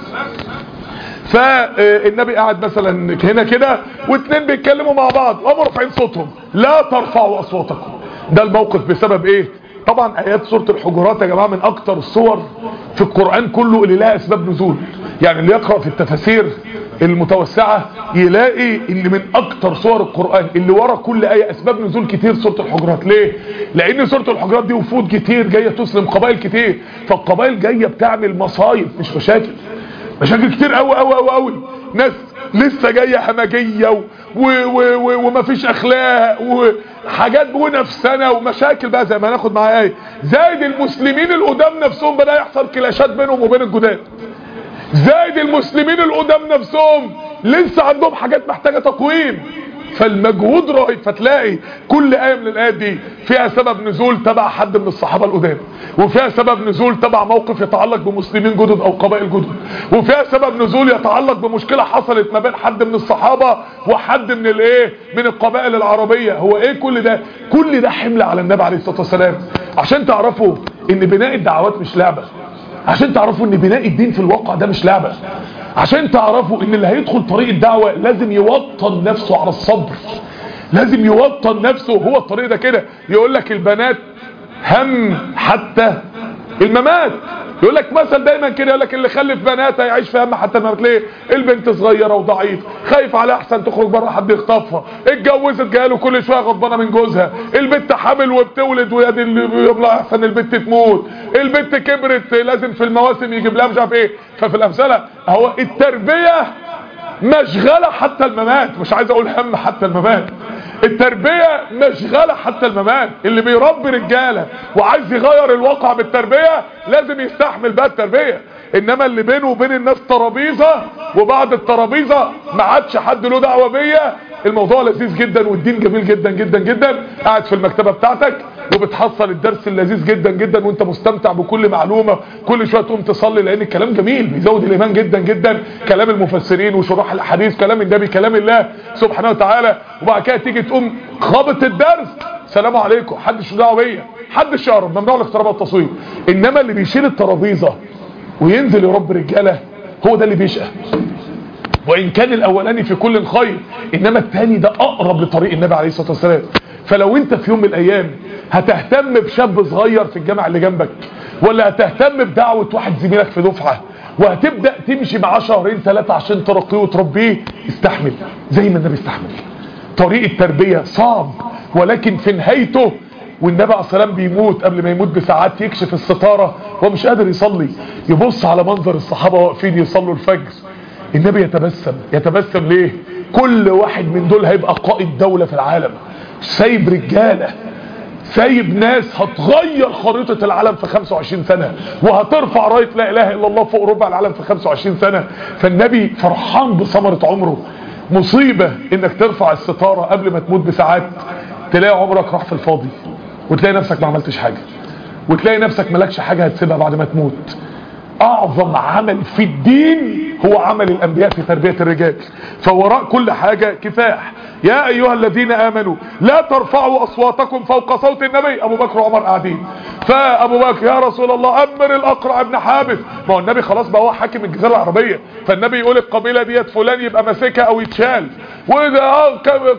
فالنبي قاعد مثلا هنا كده واثنين بيتكلموا مع بعض وهم رافعين صوتهم لا ترفعوا اصواتكم ده الموقف بسبب ايه طبعا ايات سوره الحجرات يا جماعه من اكتر الصور في القران كله اللي لها اسباب نزول يعني اللي يقرا في التفاسير المتوسعة يلاقي ان من اكتر صور القرآن اللي ورا كل اية اسباب نزول كتير سورة الحجرات ليه لان سورة الحجرات دي وفود كتير جاية تسلم قبائل كتير فالقبائل جاية بتعمل مصايب مش مشاكل مشاكل كتير قوي قوي قوي قوي ناس لسه جاية همجية و... و... و... ومفيش اخلاق وحاجات ونفسنا ومشاكل بقى زي ما هناخد معايا ايه زائد المسلمين القدام نفسهم بدأ يحصل كلاشات بينهم وبين الجداد زائد المسلمين القدام نفسهم لسه عندهم حاجات محتاجة تقويم فالمجهود رهيب فتلاقي كل آية من الآيات دي فيها سبب نزول تبع حد من الصحابة القدام وفيها سبب نزول تبع موقف يتعلق بمسلمين جدد أو قبائل جدد وفيها سبب نزول يتعلق بمشكلة حصلت ما بين حد من الصحابة وحد من الايه من القبائل العربية هو ايه كل ده كل ده حمل على النبي عليه الصلاة والسلام عشان تعرفوا ان بناء الدعوات مش لعبة عشان تعرفوا ان بناء الدين في الواقع ده مش لعبة عشان تعرفوا ان اللي هيدخل طريق الدعوة لازم يوطن نفسه على الصبر لازم يوطن نفسه هو الطريق ده كده يقول لك البنات هم حتى الممات يقول لك مثل دايما كده يقول لك اللي خلف بنات هيعيش في هم حتى الممات ليه البنت صغيره وضعيف خايف على احسن تخرج بره حد يخطفها اتجوزت جاله كل شويه غضبانه من جوزها البنت حامل وبتولد ويا دي اللي يبلع احسن البنت تموت البنت كبرت لازم في المواسم يجيب لها مش عارف ايه ففي الامثله اهو التربيه مشغله حتى الممات مش عايز اقول هم حتى الممات التربية مشغلة حتى الممات اللي بيربي رجالة وعايز يغير الواقع بالتربية لازم يستحمل بقى التربية انما اللي بينه وبين الناس ترابيزة وبعد الترابيزة ما عادش حد له دعوة بيا الموضوع لذيذ جدا والدين جميل جدا جدا جدا قاعد في المكتبة بتاعتك وبتحصل الدرس اللذيذ جدا جدا وانت مستمتع بكل معلومة كل شوية تقوم تصلي لان الكلام جميل بيزود الايمان جدا جدا كلام المفسرين وشروح الحديث كلام النبي كلام الله سبحانه وتعالى وبعد كده تيجي تقوم خابط الدرس سلام عليكم حدش دعوه بيا حدش يقرب ممنوع الاقتراب والتصوير انما اللي بيشيل الترابيزه وينزل يرب رجاله هو ده اللي بيشقى وان كان الاولاني في كل خير انما الثاني ده اقرب لطريق النبي عليه الصلاه والسلام فلو انت في يوم من الايام هتهتم بشاب صغير في الجامعه اللي جنبك ولا هتهتم بدعوه واحد زميلك في دفعه وهتبدا تمشي معاه شهرين ثلاثه عشان ترقيه وتربيه استحمل زي ما النبي استحمل طريق التربيه صعب ولكن في نهايته والنبي عليه الصلاه والسلام بيموت قبل ما يموت بساعات يكشف الستاره هو مش قادر يصلي يبص على منظر الصحابه واقفين يصلوا الفجر النبي يتبسم يتبسم ليه كل واحد من دول هيبقى قائد دولة في العالم سايب رجالة سايب ناس هتغير خريطة العالم في 25 سنة وهترفع راية لا اله الا الله فوق ربع العالم في 25 سنة فالنبي فرحان بثمرة عمره مصيبة انك ترفع الستارة قبل ما تموت بساعات تلاقي عمرك راح في الفاضي وتلاقي نفسك ما عملتش حاجة وتلاقي نفسك مالكش حاجة هتسيبها بعد ما تموت اعظم عمل في الدين هو عمل الانبياء في تربية الرجال فوراء كل حاجة كفاح يا ايها الذين امنوا لا ترفعوا اصواتكم فوق صوت النبي ابو بكر وعمر قاعدين فابو بكر يا رسول الله امر الاقرع ابن حابس ما هو النبي خلاص بقى هو حاكم الجزيره العربيه فالنبي يقول القبيله ديت فلان يبقى ماسكها او يتشال واذا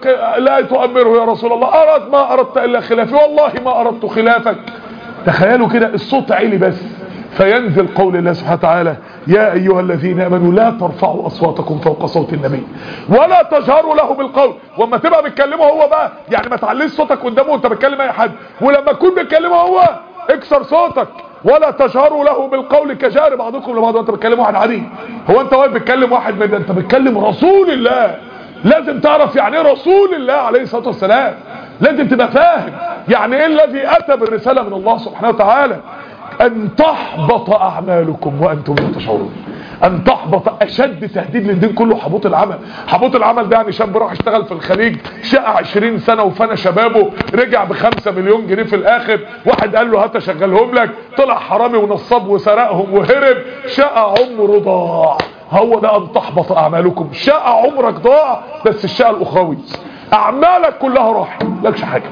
لا تؤمره يا رسول الله ارد ما اردت الا خلافي والله ما اردت خلافك تخيلوا كده الصوت عالي بس فينزل قول الله سبحانه وتعالى يا أيها الذين آمنوا لا ترفعوا أصواتكم فوق صوت النبي ولا تجهروا له بالقول وما تبقى بتكلمه هو بقى يعني ما تعليش صوتك قدامه وانت بتكلم اي حد ولما تكون بتكلمه هو اكسر صوتك ولا تجهروا له بالقول كجار بعضكم لبعض وانت بتكلم واحد عادي هو انت واقف بتكلم واحد من انت بتكلم رسول الله لازم تعرف يعني ايه رسول الله عليه الصلاه والسلام لازم تبقى فاهم يعني ايه الذي اتى بالرساله من الله سبحانه وتعالى ان تحبط اعمالكم وانتم لا تشعرون ان تحبط اشد تهديد للدين كله حبوط العمل حبوط العمل ده يعني شاب راح اشتغل في الخليج شقى 20 سنة وفنى شبابه رجع بخمسة مليون جنيه في الاخر واحد قال له هات اشغلهم لك طلع حرامي ونصاب وسرقهم وهرب شقى عمره ضاع هو ده ان تحبط اعمالكم شقى عمرك ضاع بس الشقى الاخروي اعمالك كلها راحت لكش حاجة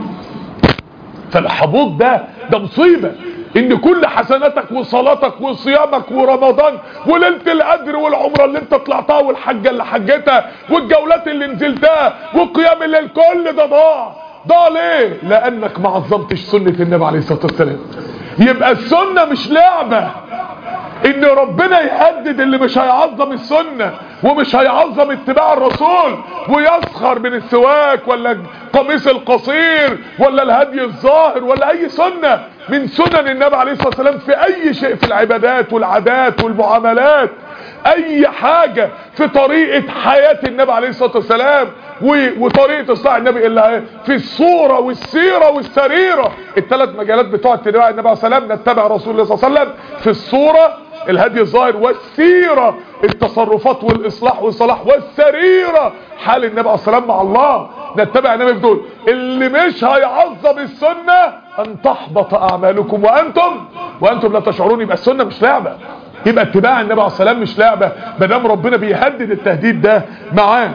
فالحبوط ده ده مصيبة ان كل حسناتك وصلاتك وصيامك ورمضان وليله القدر والعمره اللي انت طلعتها والحجه اللي حجتها والجولات اللي نزلتها وقيام الليل كل ده ضاع ضاع ليه لانك ما عظمتش سنه النبي عليه الصلاه والسلام يبقى السنه مش لعبه ان ربنا يهدد اللي مش هيعظم السنة ومش هيعظم اتباع الرسول ويسخر من السواك ولا القميص القصير ولا الهدي الظاهر ولا اي سنة من سنن النبي عليه الصلاة والسلام في اي شيء في العبادات والعادات والمعاملات اي حاجة في طريقة حياة النبي عليه الصلاة والسلام وطريقة اصلاح النبي الا في الصورة والسيرة والسريرة الثلاث مجالات بتوع اتباع النبي عليه الصلاة والسلام نتبع رسول الله صلى الله عليه وسلم في الصورة الهدي الظاهر والسيرة التصرفات والاصلاح والصلاح والسريرة حال النبي عليه الصلاة والسلام مع الله نتبع النبي في دول اللي مش هيعظم السنة ان تحبط اعمالكم وانتم وانتم لا تشعرون يبقى السنة مش لعبة يبقى اتباع النبي عليه السلام مش لعبة مادام ربنا بيهدد التهديد ده معاه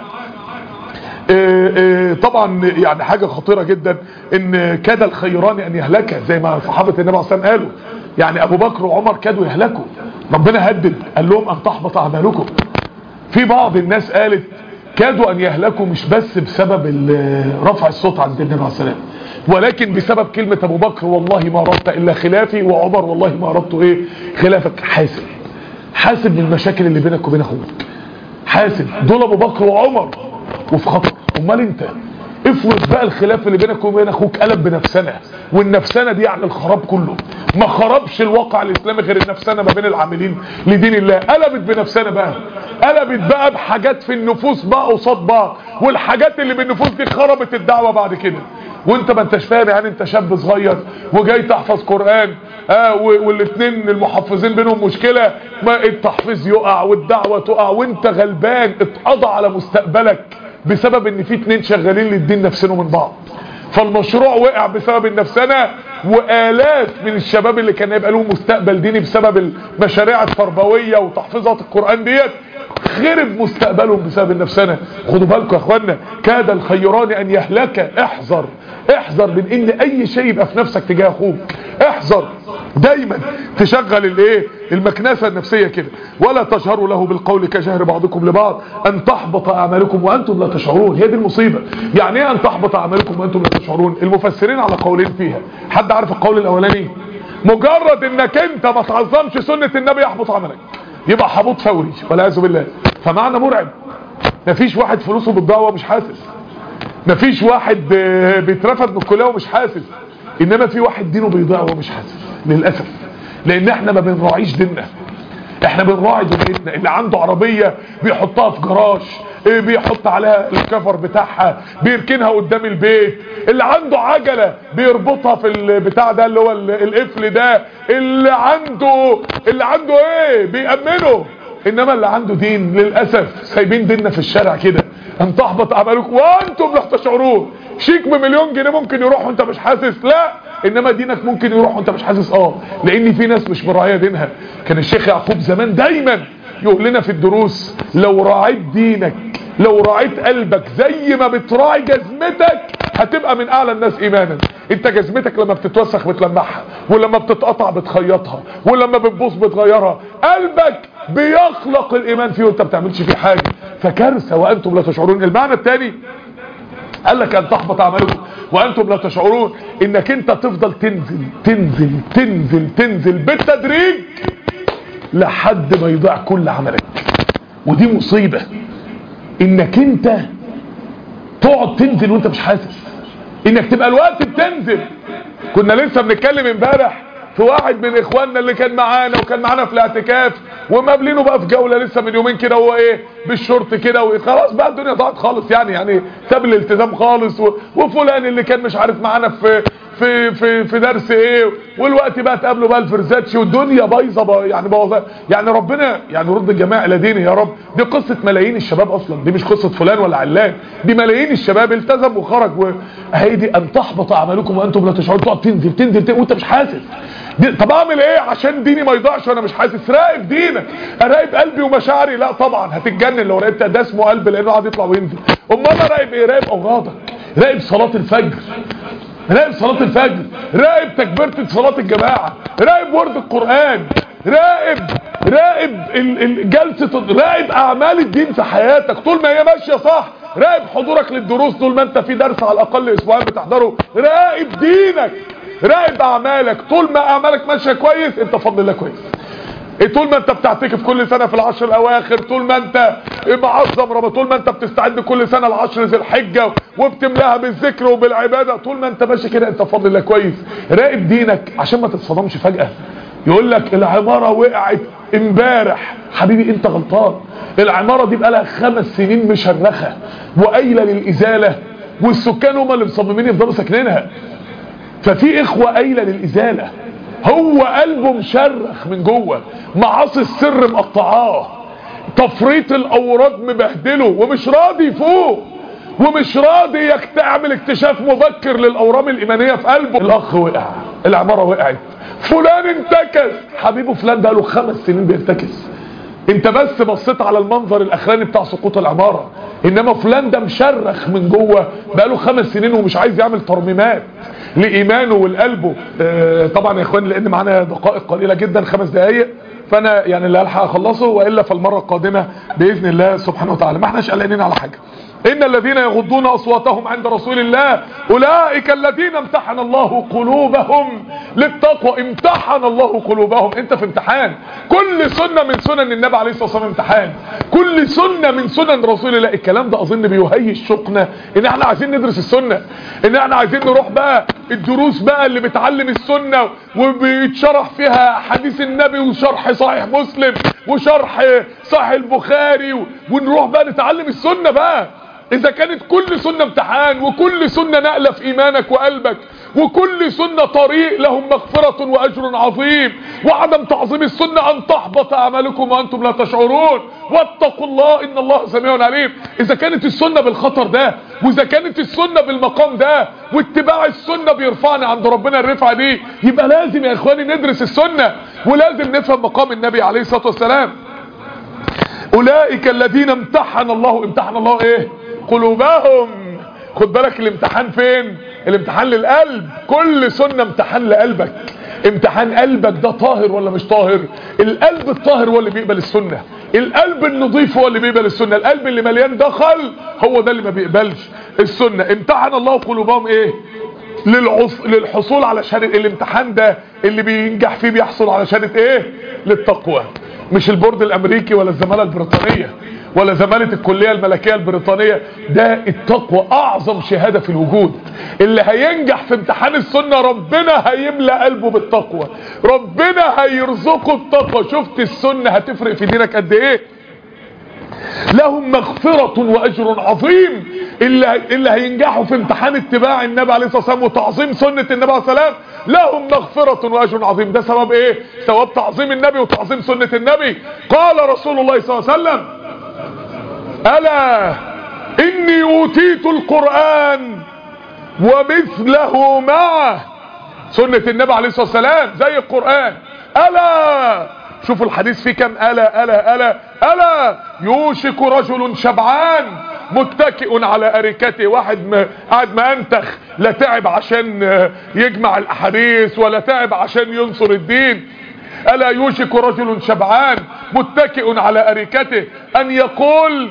إيه إيه طبعا يعني حاجة خطيرة جدا ان كاد الخيران ان يهلك زي ما صحابة النبي عليه الصلاة والسلام قالوا يعني ابو بكر وعمر كادوا يهلكوا ربنا هدد قال لهم ان تحبط اعمالكم في بعض الناس قالت كادوا ان يهلكوا مش بس بسبب رفع الصوت عند النبي عليه الصلاة ولكن بسبب كلمة ابو بكر والله ما اردت الا خلافي وعمر والله ما اردت ايه خلافك حاسب حاسب من المشاكل اللي بينك وبين اخوك حاسب دول ابو بكر وعمر وفي خطر امال انت افرض بقى الخلاف اللي بينك وبين اخوك قلب بنفسنا والنفسنه دي يعني الخراب كله ما خربش الواقع الاسلامي غير النفسنه ما بين العاملين لدين الله قلبت بنفسنا بقى قلبت بقى بحاجات في النفوس بقى قصاد بعض والحاجات اللي بالنفوس دي خربت الدعوه بعد كده وانت ما انتش فاهم يعني انت شاب صغير وجاي تحفظ قرآن اه والاثنين المحفظين بينهم مشكلة ما التحفيظ يقع والدعوة تقع وانت غلبان اتقضى على مستقبلك بسبب ان في اتنين شغالين للدين نفسنا من بعض فالمشروع وقع بسبب النفسنة والاف من الشباب اللي كان يبقى لهم مستقبل ديني بسبب المشاريع التربوية وتحفيظات القرآن ديت خرب مستقبلهم بسبب النفسنة خدوا بالكم يا اخوانا كاد الخيران ان يهلك احذر احذر من ان اي شيء يبقى في نفسك تجاه اخوك احذر دايما تشغل الايه المكنسه النفسيه كده ولا تجهروا له بالقول كجهر بعضكم لبعض ان تحبط اعمالكم وانتم لا تشعرون هي دي المصيبه يعني ايه ان تحبط اعمالكم وانتم لا تشعرون المفسرين على قولين فيها حد عارف القول الاولاني مجرد انك انت ما تعظمش سنه النبي يحبط عملك يبقى حبوط فوري والعياذ بالله فمعنى مرعب مفيش واحد فلوسه بالدعوه مش حاسس مفيش واحد بيترفد من الكليه ومش حاسس انما في واحد دينه بيضيع ومش حاسس للاسف لان احنا ما بنراعيش ديننا احنا بنراعي دنيتنا اللي عنده عربية بيحطها في جراج ايه بيحط عليها الكفر بتاعها بيركنها قدام البيت اللي عنده عجلة بيربطها في البتاع ده اللي هو القفل ده اللي عنده اللي عنده ايه بيأمنه انما اللي عنده دين للأسف سايبين ديننا في الشارع كده ان تحبط اعمالكم وانتم لا تشعرون شيك بمليون جنيه ممكن يروح وانت مش حاسس لا انما دينك ممكن يروح وانت مش حاسس اه لان في ناس مش مراعيه دينها كان الشيخ يعقوب زمان دايما يقول لنا في الدروس لو راعيت دينك لو راعيت قلبك زي ما بتراعي جزمتك هتبقى من اعلى الناس ايمانا انت جزمتك لما بتتوسخ بتلمعها ولما بتتقطع بتخيطها ولما بتبوظ بتغيرها قلبك بيخلق الايمان فيه وانت بتعملش فيه حاجه فكارثه وانتم لا تشعرون المعنى الثاني قال لك ان تحبط اعمالكم وانتم لا تشعرون انك انت تفضل تنزل تنزل تنزل تنزل بالتدريج لحد ما يضيع كل عملك ودي مصيبة انك انت تقعد تنزل وانت مش حاسس انك تبقى الوقت بتنزل كنا لسه بنتكلم امبارح في واحد من اخواننا اللي كان معانا وكان معانا في الاعتكاف ومقابلينه بقى في جولة لسه من يومين كده هو ايه بالشورت كده وخلاص بقى الدنيا ضاعت خالص يعني يعني ساب الالتزام خالص و... وفلان اللي كان مش عارف معانا في في في في درس ايه والوقت بقى تقابله بقى الفرزاتشي والدنيا بايظه بقى يعني بايظه يعني ربنا يعني رد الجماعه الى دينه يا رب دي قصه ملايين الشباب اصلا دي مش قصه فلان ولا علان دي ملايين الشباب التزم وخرج وهي دي ان تحبط اعمالكم وانتم لا تشعرون تقعد تنزل تنزل, تنزل وانت مش حاسس دي طب اعمل ايه عشان ديني ما يضيعش وانا مش حاسس راقب دينك اراقب قلبي ومشاعري لا طبعا هتتجنن لو راقبت ده اسمه قلب لانه قاعد يطلع وينزل امال انا راقب ايه راقب اورادك راقب صلاه الفجر راقب صلاة الفجر راقب تكبيرة صلاة الجماعة راقب ورد القرآن راقب راقب جلسة راقب اعمال الدين في حياتك طول ما هي ماشية صح راقب حضورك للدروس طول ما انت في درس على الاقل اسبوعين بتحضره راقب دينك راقب اعمالك طول ما اعمالك ماشية كويس انت فضل الله كويس طول ما انت بتعتكف كل سنة في العشر الاواخر طول ما انت معظم رمضان طول ما انت بتستعد كل سنة العشر ذي الحجة وبتملاها بالذكر وبالعبادة طول ما انت ماشي كده انت بفضل الله كويس راقب دينك عشان ما تتصدمش فجأة يقول لك العمارة وقعت امبارح حبيبي انت غلطان العمارة دي بقالها خمس سنين مشرخة وقايلة للإزالة والسكان هم اللي مصممين يفضلوا ساكنينها ففي اخوة قايلة للإزالة هو قلبه مشرخ من جوه معاصي السر مقطعاه تفريط الاوراد مبهدله ومش راضي يفوق ومش راضي يعمل اكتشاف مبكر للاورام الايمانيه في قلبه الاخ وقع العماره وقعت فلان انتكس حبيبه فلان ده له خمس سنين بينتكس انت بس بصيت على المنظر الاخراني بتاع سقوط العماره انما فلان ده مشرخ من جوه بقاله خمس سنين ومش عايز يعمل ترميمات لايمانه ولقلبه اه طبعا يا اخوان لان معانا دقائق قليله جدا خمس دقائق فانا يعني اللي هلحق اخلصه والا فالمره القادمه باذن الله سبحانه وتعالى ما احناش قلقانين على حاجه ان الذين يغضون اصواتهم عند رسول الله اولئك الذين امتحن الله قلوبهم للتقوى امتحن الله قلوبهم انت في امتحان كل سنه من سنن النبي عليه الصلاه والسلام امتحان كل سنه من سنن رسول الله الكلام ده اظن بيهيج شوقنا ان احنا عايزين ندرس السنه ان احنا عايزين نروح بقى الدروس بقى اللي بتعلم السنه وبيتشرح فيها حديث النبي وشرح صحيح مسلم وشرح صحيح البخاري ونروح بقى نتعلم السنه بقى اذا كانت كل سنة امتحان وكل سنة نقلة في ايمانك وقلبك وكل سنة طريق لهم مغفرة واجر عظيم وعدم تعظيم السنة ان تحبط اعمالكم وانتم لا تشعرون واتقوا الله ان الله سميع عليم اذا كانت السنة بالخطر ده واذا كانت السنة بالمقام ده واتباع السنة بيرفعنا عند ربنا الرفعة دي يبقى لازم يا اخواني ندرس السنة ولازم نفهم مقام النبي عليه الصلاة والسلام اولئك الذين امتحن الله امتحن الله ايه قلوبهم خد بالك الامتحان فين الامتحان للقلب كل سنة امتحان لقلبك امتحان قلبك ده طاهر ولا مش طاهر القلب الطاهر هو اللي بيقبل السنة القلب النظيف هو اللي بيقبل السنة القلب اللي مليان دخل هو ده اللي ما بيقبلش السنة امتحن الله قلوبهم ايه للعص... للحصول على شهادة الامتحان ده اللي بينجح فيه بيحصل على شهادة ايه للتقوى مش البورد الامريكي ولا الزمالة البريطانية ولا زمالة الكلية الملكية البريطانية ده التقوى اعظم شهادة في الوجود اللي هينجح في امتحان السنة ربنا هيملى قلبه بالتقوى ربنا هيرزقه التقوى شفت السنة هتفرق في دينك قد ايه لهم مغفرة واجر عظيم اللي, اللي هينجحوا في امتحان اتباع النبي عليه الصلاة والسلام وتعظيم سنة النبي عليه الصلاة والسلام لهم مغفرة واجر عظيم ده سبب ايه سبب تعظيم النبي وتعظيم سنة النبي قال رسول الله صلى الله عليه وسلم ألا إني أوتيت القرآن ومثله معه سنة النبي عليه الصلاة والسلام زي القرآن ألا شوفوا الحديث فيه كم ألا ألا ألا ألا يوشك رجل شبعان متكئ على أريكته واحد قاعد مأنتخ لا تعب عشان يجمع الأحاديث ولا تعب عشان ينصر الدين ألا يوشك رجل شبعان متكئ على أريكته أن يقول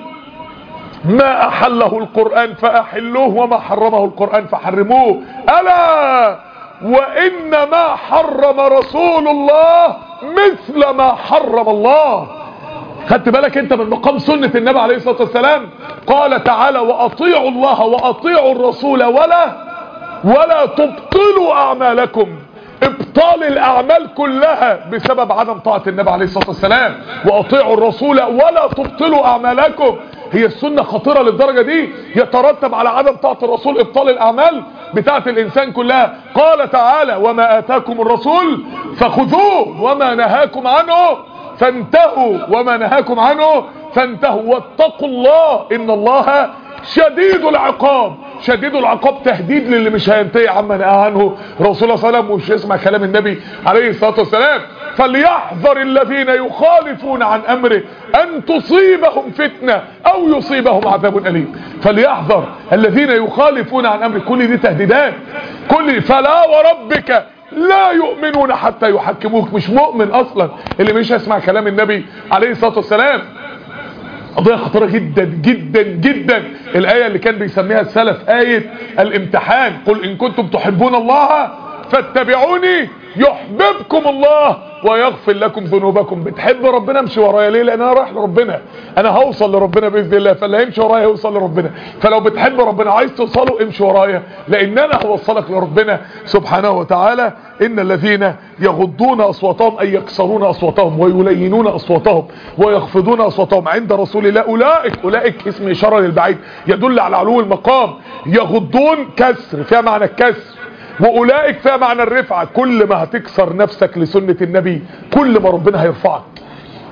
ما أحله القرآن فأحلوه وما حرمه القرآن فحرموه ألا وإن ما حرم رسول الله مثل ما حرم الله خدت بالك انت من مقام سنة النبي عليه الصلاة والسلام قال تعالى وأطيعوا الله وأطيعوا الرسول ولا ولا تبطلوا أعمالكم ابطال الاعمال كلها بسبب عدم طاعة النبي عليه الصلاة والسلام واطيعوا الرسول ولا تبطلوا اعمالكم هي السنة خطيرة للدرجة دي يترتب على عدم طاعة الرسول ابطال الاعمال بتاعة الانسان كلها قال تعالى وما اتاكم الرسول فخذوه وما نهاكم عنه فانتهوا وما نهاكم عنه فانتهوا واتقوا الله ان الله شديد العقاب شديد العقاب تهديد للي مش هينتهي عما نهى عنه رسول الله صلى الله عليه وسلم ومش يسمع كلام النبي عليه الصلاه والسلام فليحذر الذين يخالفون عن امره ان تصيبهم فتنه او يصيبهم عذاب اليم فليحذر الذين يخالفون عن امره كل دي تهديدات كل فلا وربك لا يؤمنون حتى يحكموك مش مؤمن اصلا اللي مش هيسمع كلام النبي عليه الصلاه والسلام قضية خطيرة جدا جدا جدا الآية اللي كان بيسميها السلف آية الامتحان قل إن كنتم تحبون الله فاتبعوني يحببكم الله ويغفر لكم ذنوبكم بتحب ربنا امشي ورايا ليه لان انا رايح لربنا انا هوصل لربنا باذن الله فاللي هيمشي ورايا هيوصل لربنا فلو بتحب ربنا عايز توصله امشي ورايا لان انا هوصلك لربنا سبحانه وتعالى ان الذين يغضون اصواتهم اي يكسرون اصواتهم ويلينون اصواتهم ويخفضون اصواتهم عند رسول الله اولئك اولئك اسم اشاره للبعيد يدل على علو المقام يغضون كسر فيها معنى الكسر واولئك فيها معنى الرفعة كل ما هتكسر نفسك لسنة النبي كل ما ربنا هيرفعك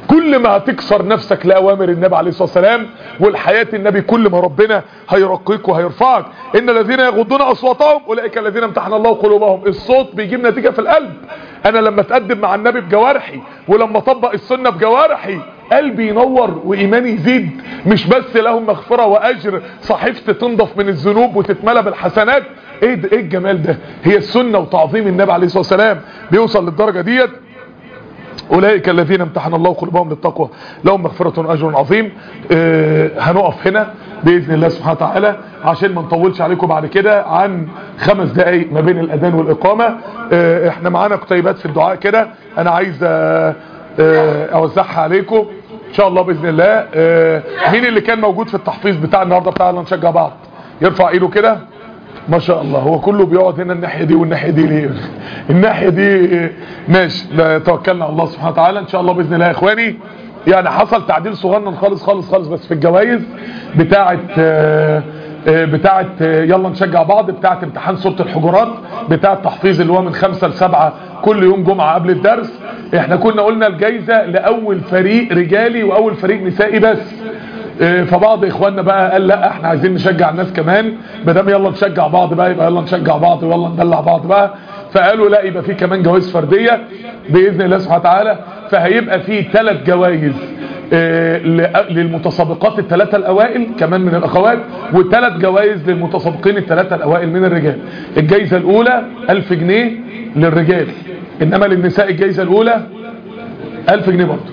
كل ما هتكسر نفسك لأوامر النبي عليه الصلاة والسلام والحياة النبي كل ما ربنا هيرقيك وهيرفعك إن الذين يغضون أصواتهم أولئك الذين امتحن الله قلوبهم الصوت بيجيب نتيجة في القلب أنا لما أتقدم مع النبي بجوارحي ولما أطبق السنة بجوارحي قلبي ينور وإيماني يزيد مش بس لهم مغفرة وأجر صحيفتي تنضف من الذنوب وتتملى بالحسنات ايه ده ايه الجمال ده هي السنة وتعظيم النبي عليه الصلاة والسلام بيوصل للدرجة ديت أولئك الذين امتحن الله قلوبهم للتقوى لهم مغفرة وأجر عظيم آه هنقف هنا بإذن الله سبحانه وتعالى عشان ما نطولش عليكم بعد كده عن خمس دقايق ما بين الأذان والإقامة آه احنا معانا كتيبات في الدعاء كده أنا عايز آه أوزعها عليكم إن شاء الله بإذن الله مين اللي كان موجود في التحفيظ بتاع النهاردة بتاعنا نشجع بعض يرفع ايده كده ما شاء الله هو كله بيقعد هنا الناحيه دي والناحيه دي ليه الناحيه دي ماشي لا توكلنا على الله سبحانه وتعالى ان شاء الله باذن الله يا اخواني يعني حصل تعديل صغنن خالص خالص خالص بس في الجوائز بتاعه بتاعه يلا نشجع بعض بتاعه امتحان سوره الحجرات بتاعه تحفيظ اللي هو من خمسة لسبعة كل يوم جمعه قبل الدرس احنا كنا قلنا الجايزه لاول فريق رجالي واول فريق نسائي بس فبعض اخواننا بقى قال لا احنا عايزين نشجع الناس كمان بدام يلا نشجع بعض بقى يبقى يلا نشجع بعض ويلا ندلع بعض بقى فقالوا لا يبقى في كمان جوائز فرديه باذن الله سبحانه وتعالى فهيبقى في ثلاث جوائز للمتسابقات الثلاثه الاوائل كمان من الاخوات وثلاث جوائز للمتسابقين الثلاثه الاوائل من الرجال الجائزه الاولى 1000 جنيه للرجال انما للنساء الجائزه الاولى 1000 جنيه برضه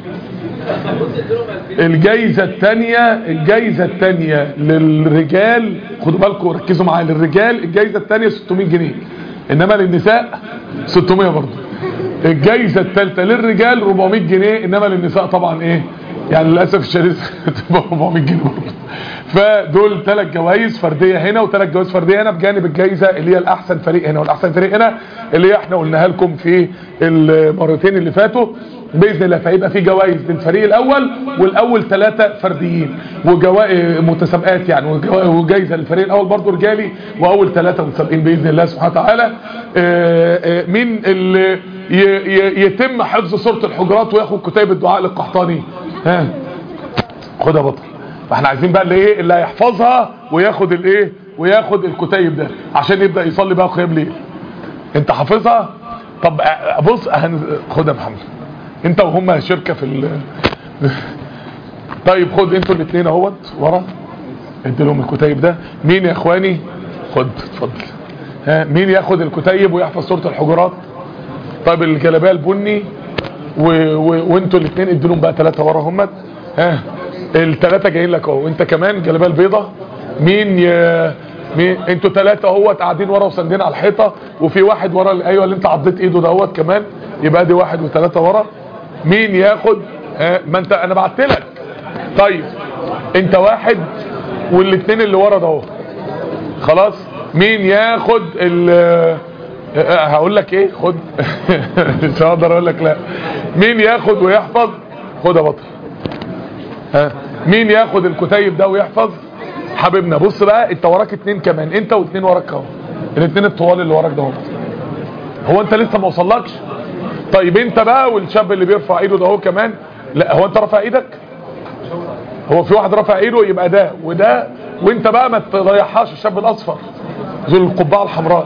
الجايزة التانية الجايزة التانية للرجال خدوا بالكم ركزوا معايا للرجال الجايزة التانية 600 جنيه انما للنساء 600 برضه الجايزة التالتة للرجال 400 جنيه انما للنساء طبعا ايه يعني للأسف الشديد تبقى 400 جنيه برضه فدول ثلاث جوائز فردية هنا وثلاث جوائز فردية هنا بجانب الجايزة اللي هي الأحسن فريق هنا والأحسن فريق هنا اللي احنا قلناها لكم في المرتين اللي فاتوا باذن الله فيبقى في جوائز للفريق الاول والاول ثلاثه فرديين وجوائز متسابقات يعني وجائزه للفريق الاول برضه رجالي واول ثلاثه متسابقين باذن الله سبحانه وتعالى مين اللي يتم حفظ سوره الحجرات وياخد كتيب الدعاء للقحطاني ها خدها بطل فاحنا عايزين بقى اللي ايه اللي هيحفظها وياخد الايه وياخد الكتيب ده عشان يبدا يصلي بقى قيام ليل انت حافظها طب بص خدها يا محمد انت وهم شركة في ال طيب خد انتوا الاثنين اهوت ورا ادي لهم الكتيب ده مين يا اخواني خد اتفضل ها مين ياخد الكتيب ويحفظ سوره الحجرات طيب الجلابيه البني و... و... وانتوا الاثنين ادي لهم بقى ثلاثه ورا هم ها الثلاثه جايين لك اهو انت كمان الجلابيه البيضاء مين ي... مين انتوا ثلاثه اهوت قاعدين ورا وساندين على الحيطه وفي واحد ورا ايوه اللي انت عضيت ايده دهوت كمان يبقى دي واحد وثلاثه ورا مين ياخد اه ما انت انا بعت لك طيب انت واحد والاثنين اللي ورا ده اهو خلاص مين ياخد ال اه هقول لك ايه خد مش هقدر اقول لك لا مين ياخد ويحفظ خد يا بطل ها مين ياخد الكتيب ده ويحفظ حبيبنا بص بقى انت وراك اتنين كمان انت واتنين وراك اهو الاتنين الطوال اللي وراك ده اهو هو انت لسه ما وصلكش طيب انت بقى والشاب اللي بيرفع ايده ده هو كمان لا هو انت رافع ايدك هو في واحد رافع ايده يبقى ده وده وانت بقى ما تضيعهاش الشاب الاصفر ذو القبعه الحمراء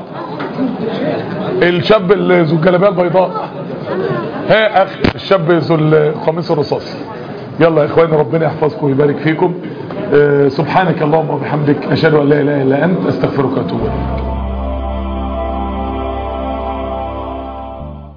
الشاب اللي ذو الجلابيه البيضاء ها اخ الشاب ذو القميص الرصاصي يلا يا اخواني ربنا يحفظكم ويبارك فيكم أه سبحانك اللهم وبحمدك اشهد ان لا اله الا انت استغفرك واتوب اليك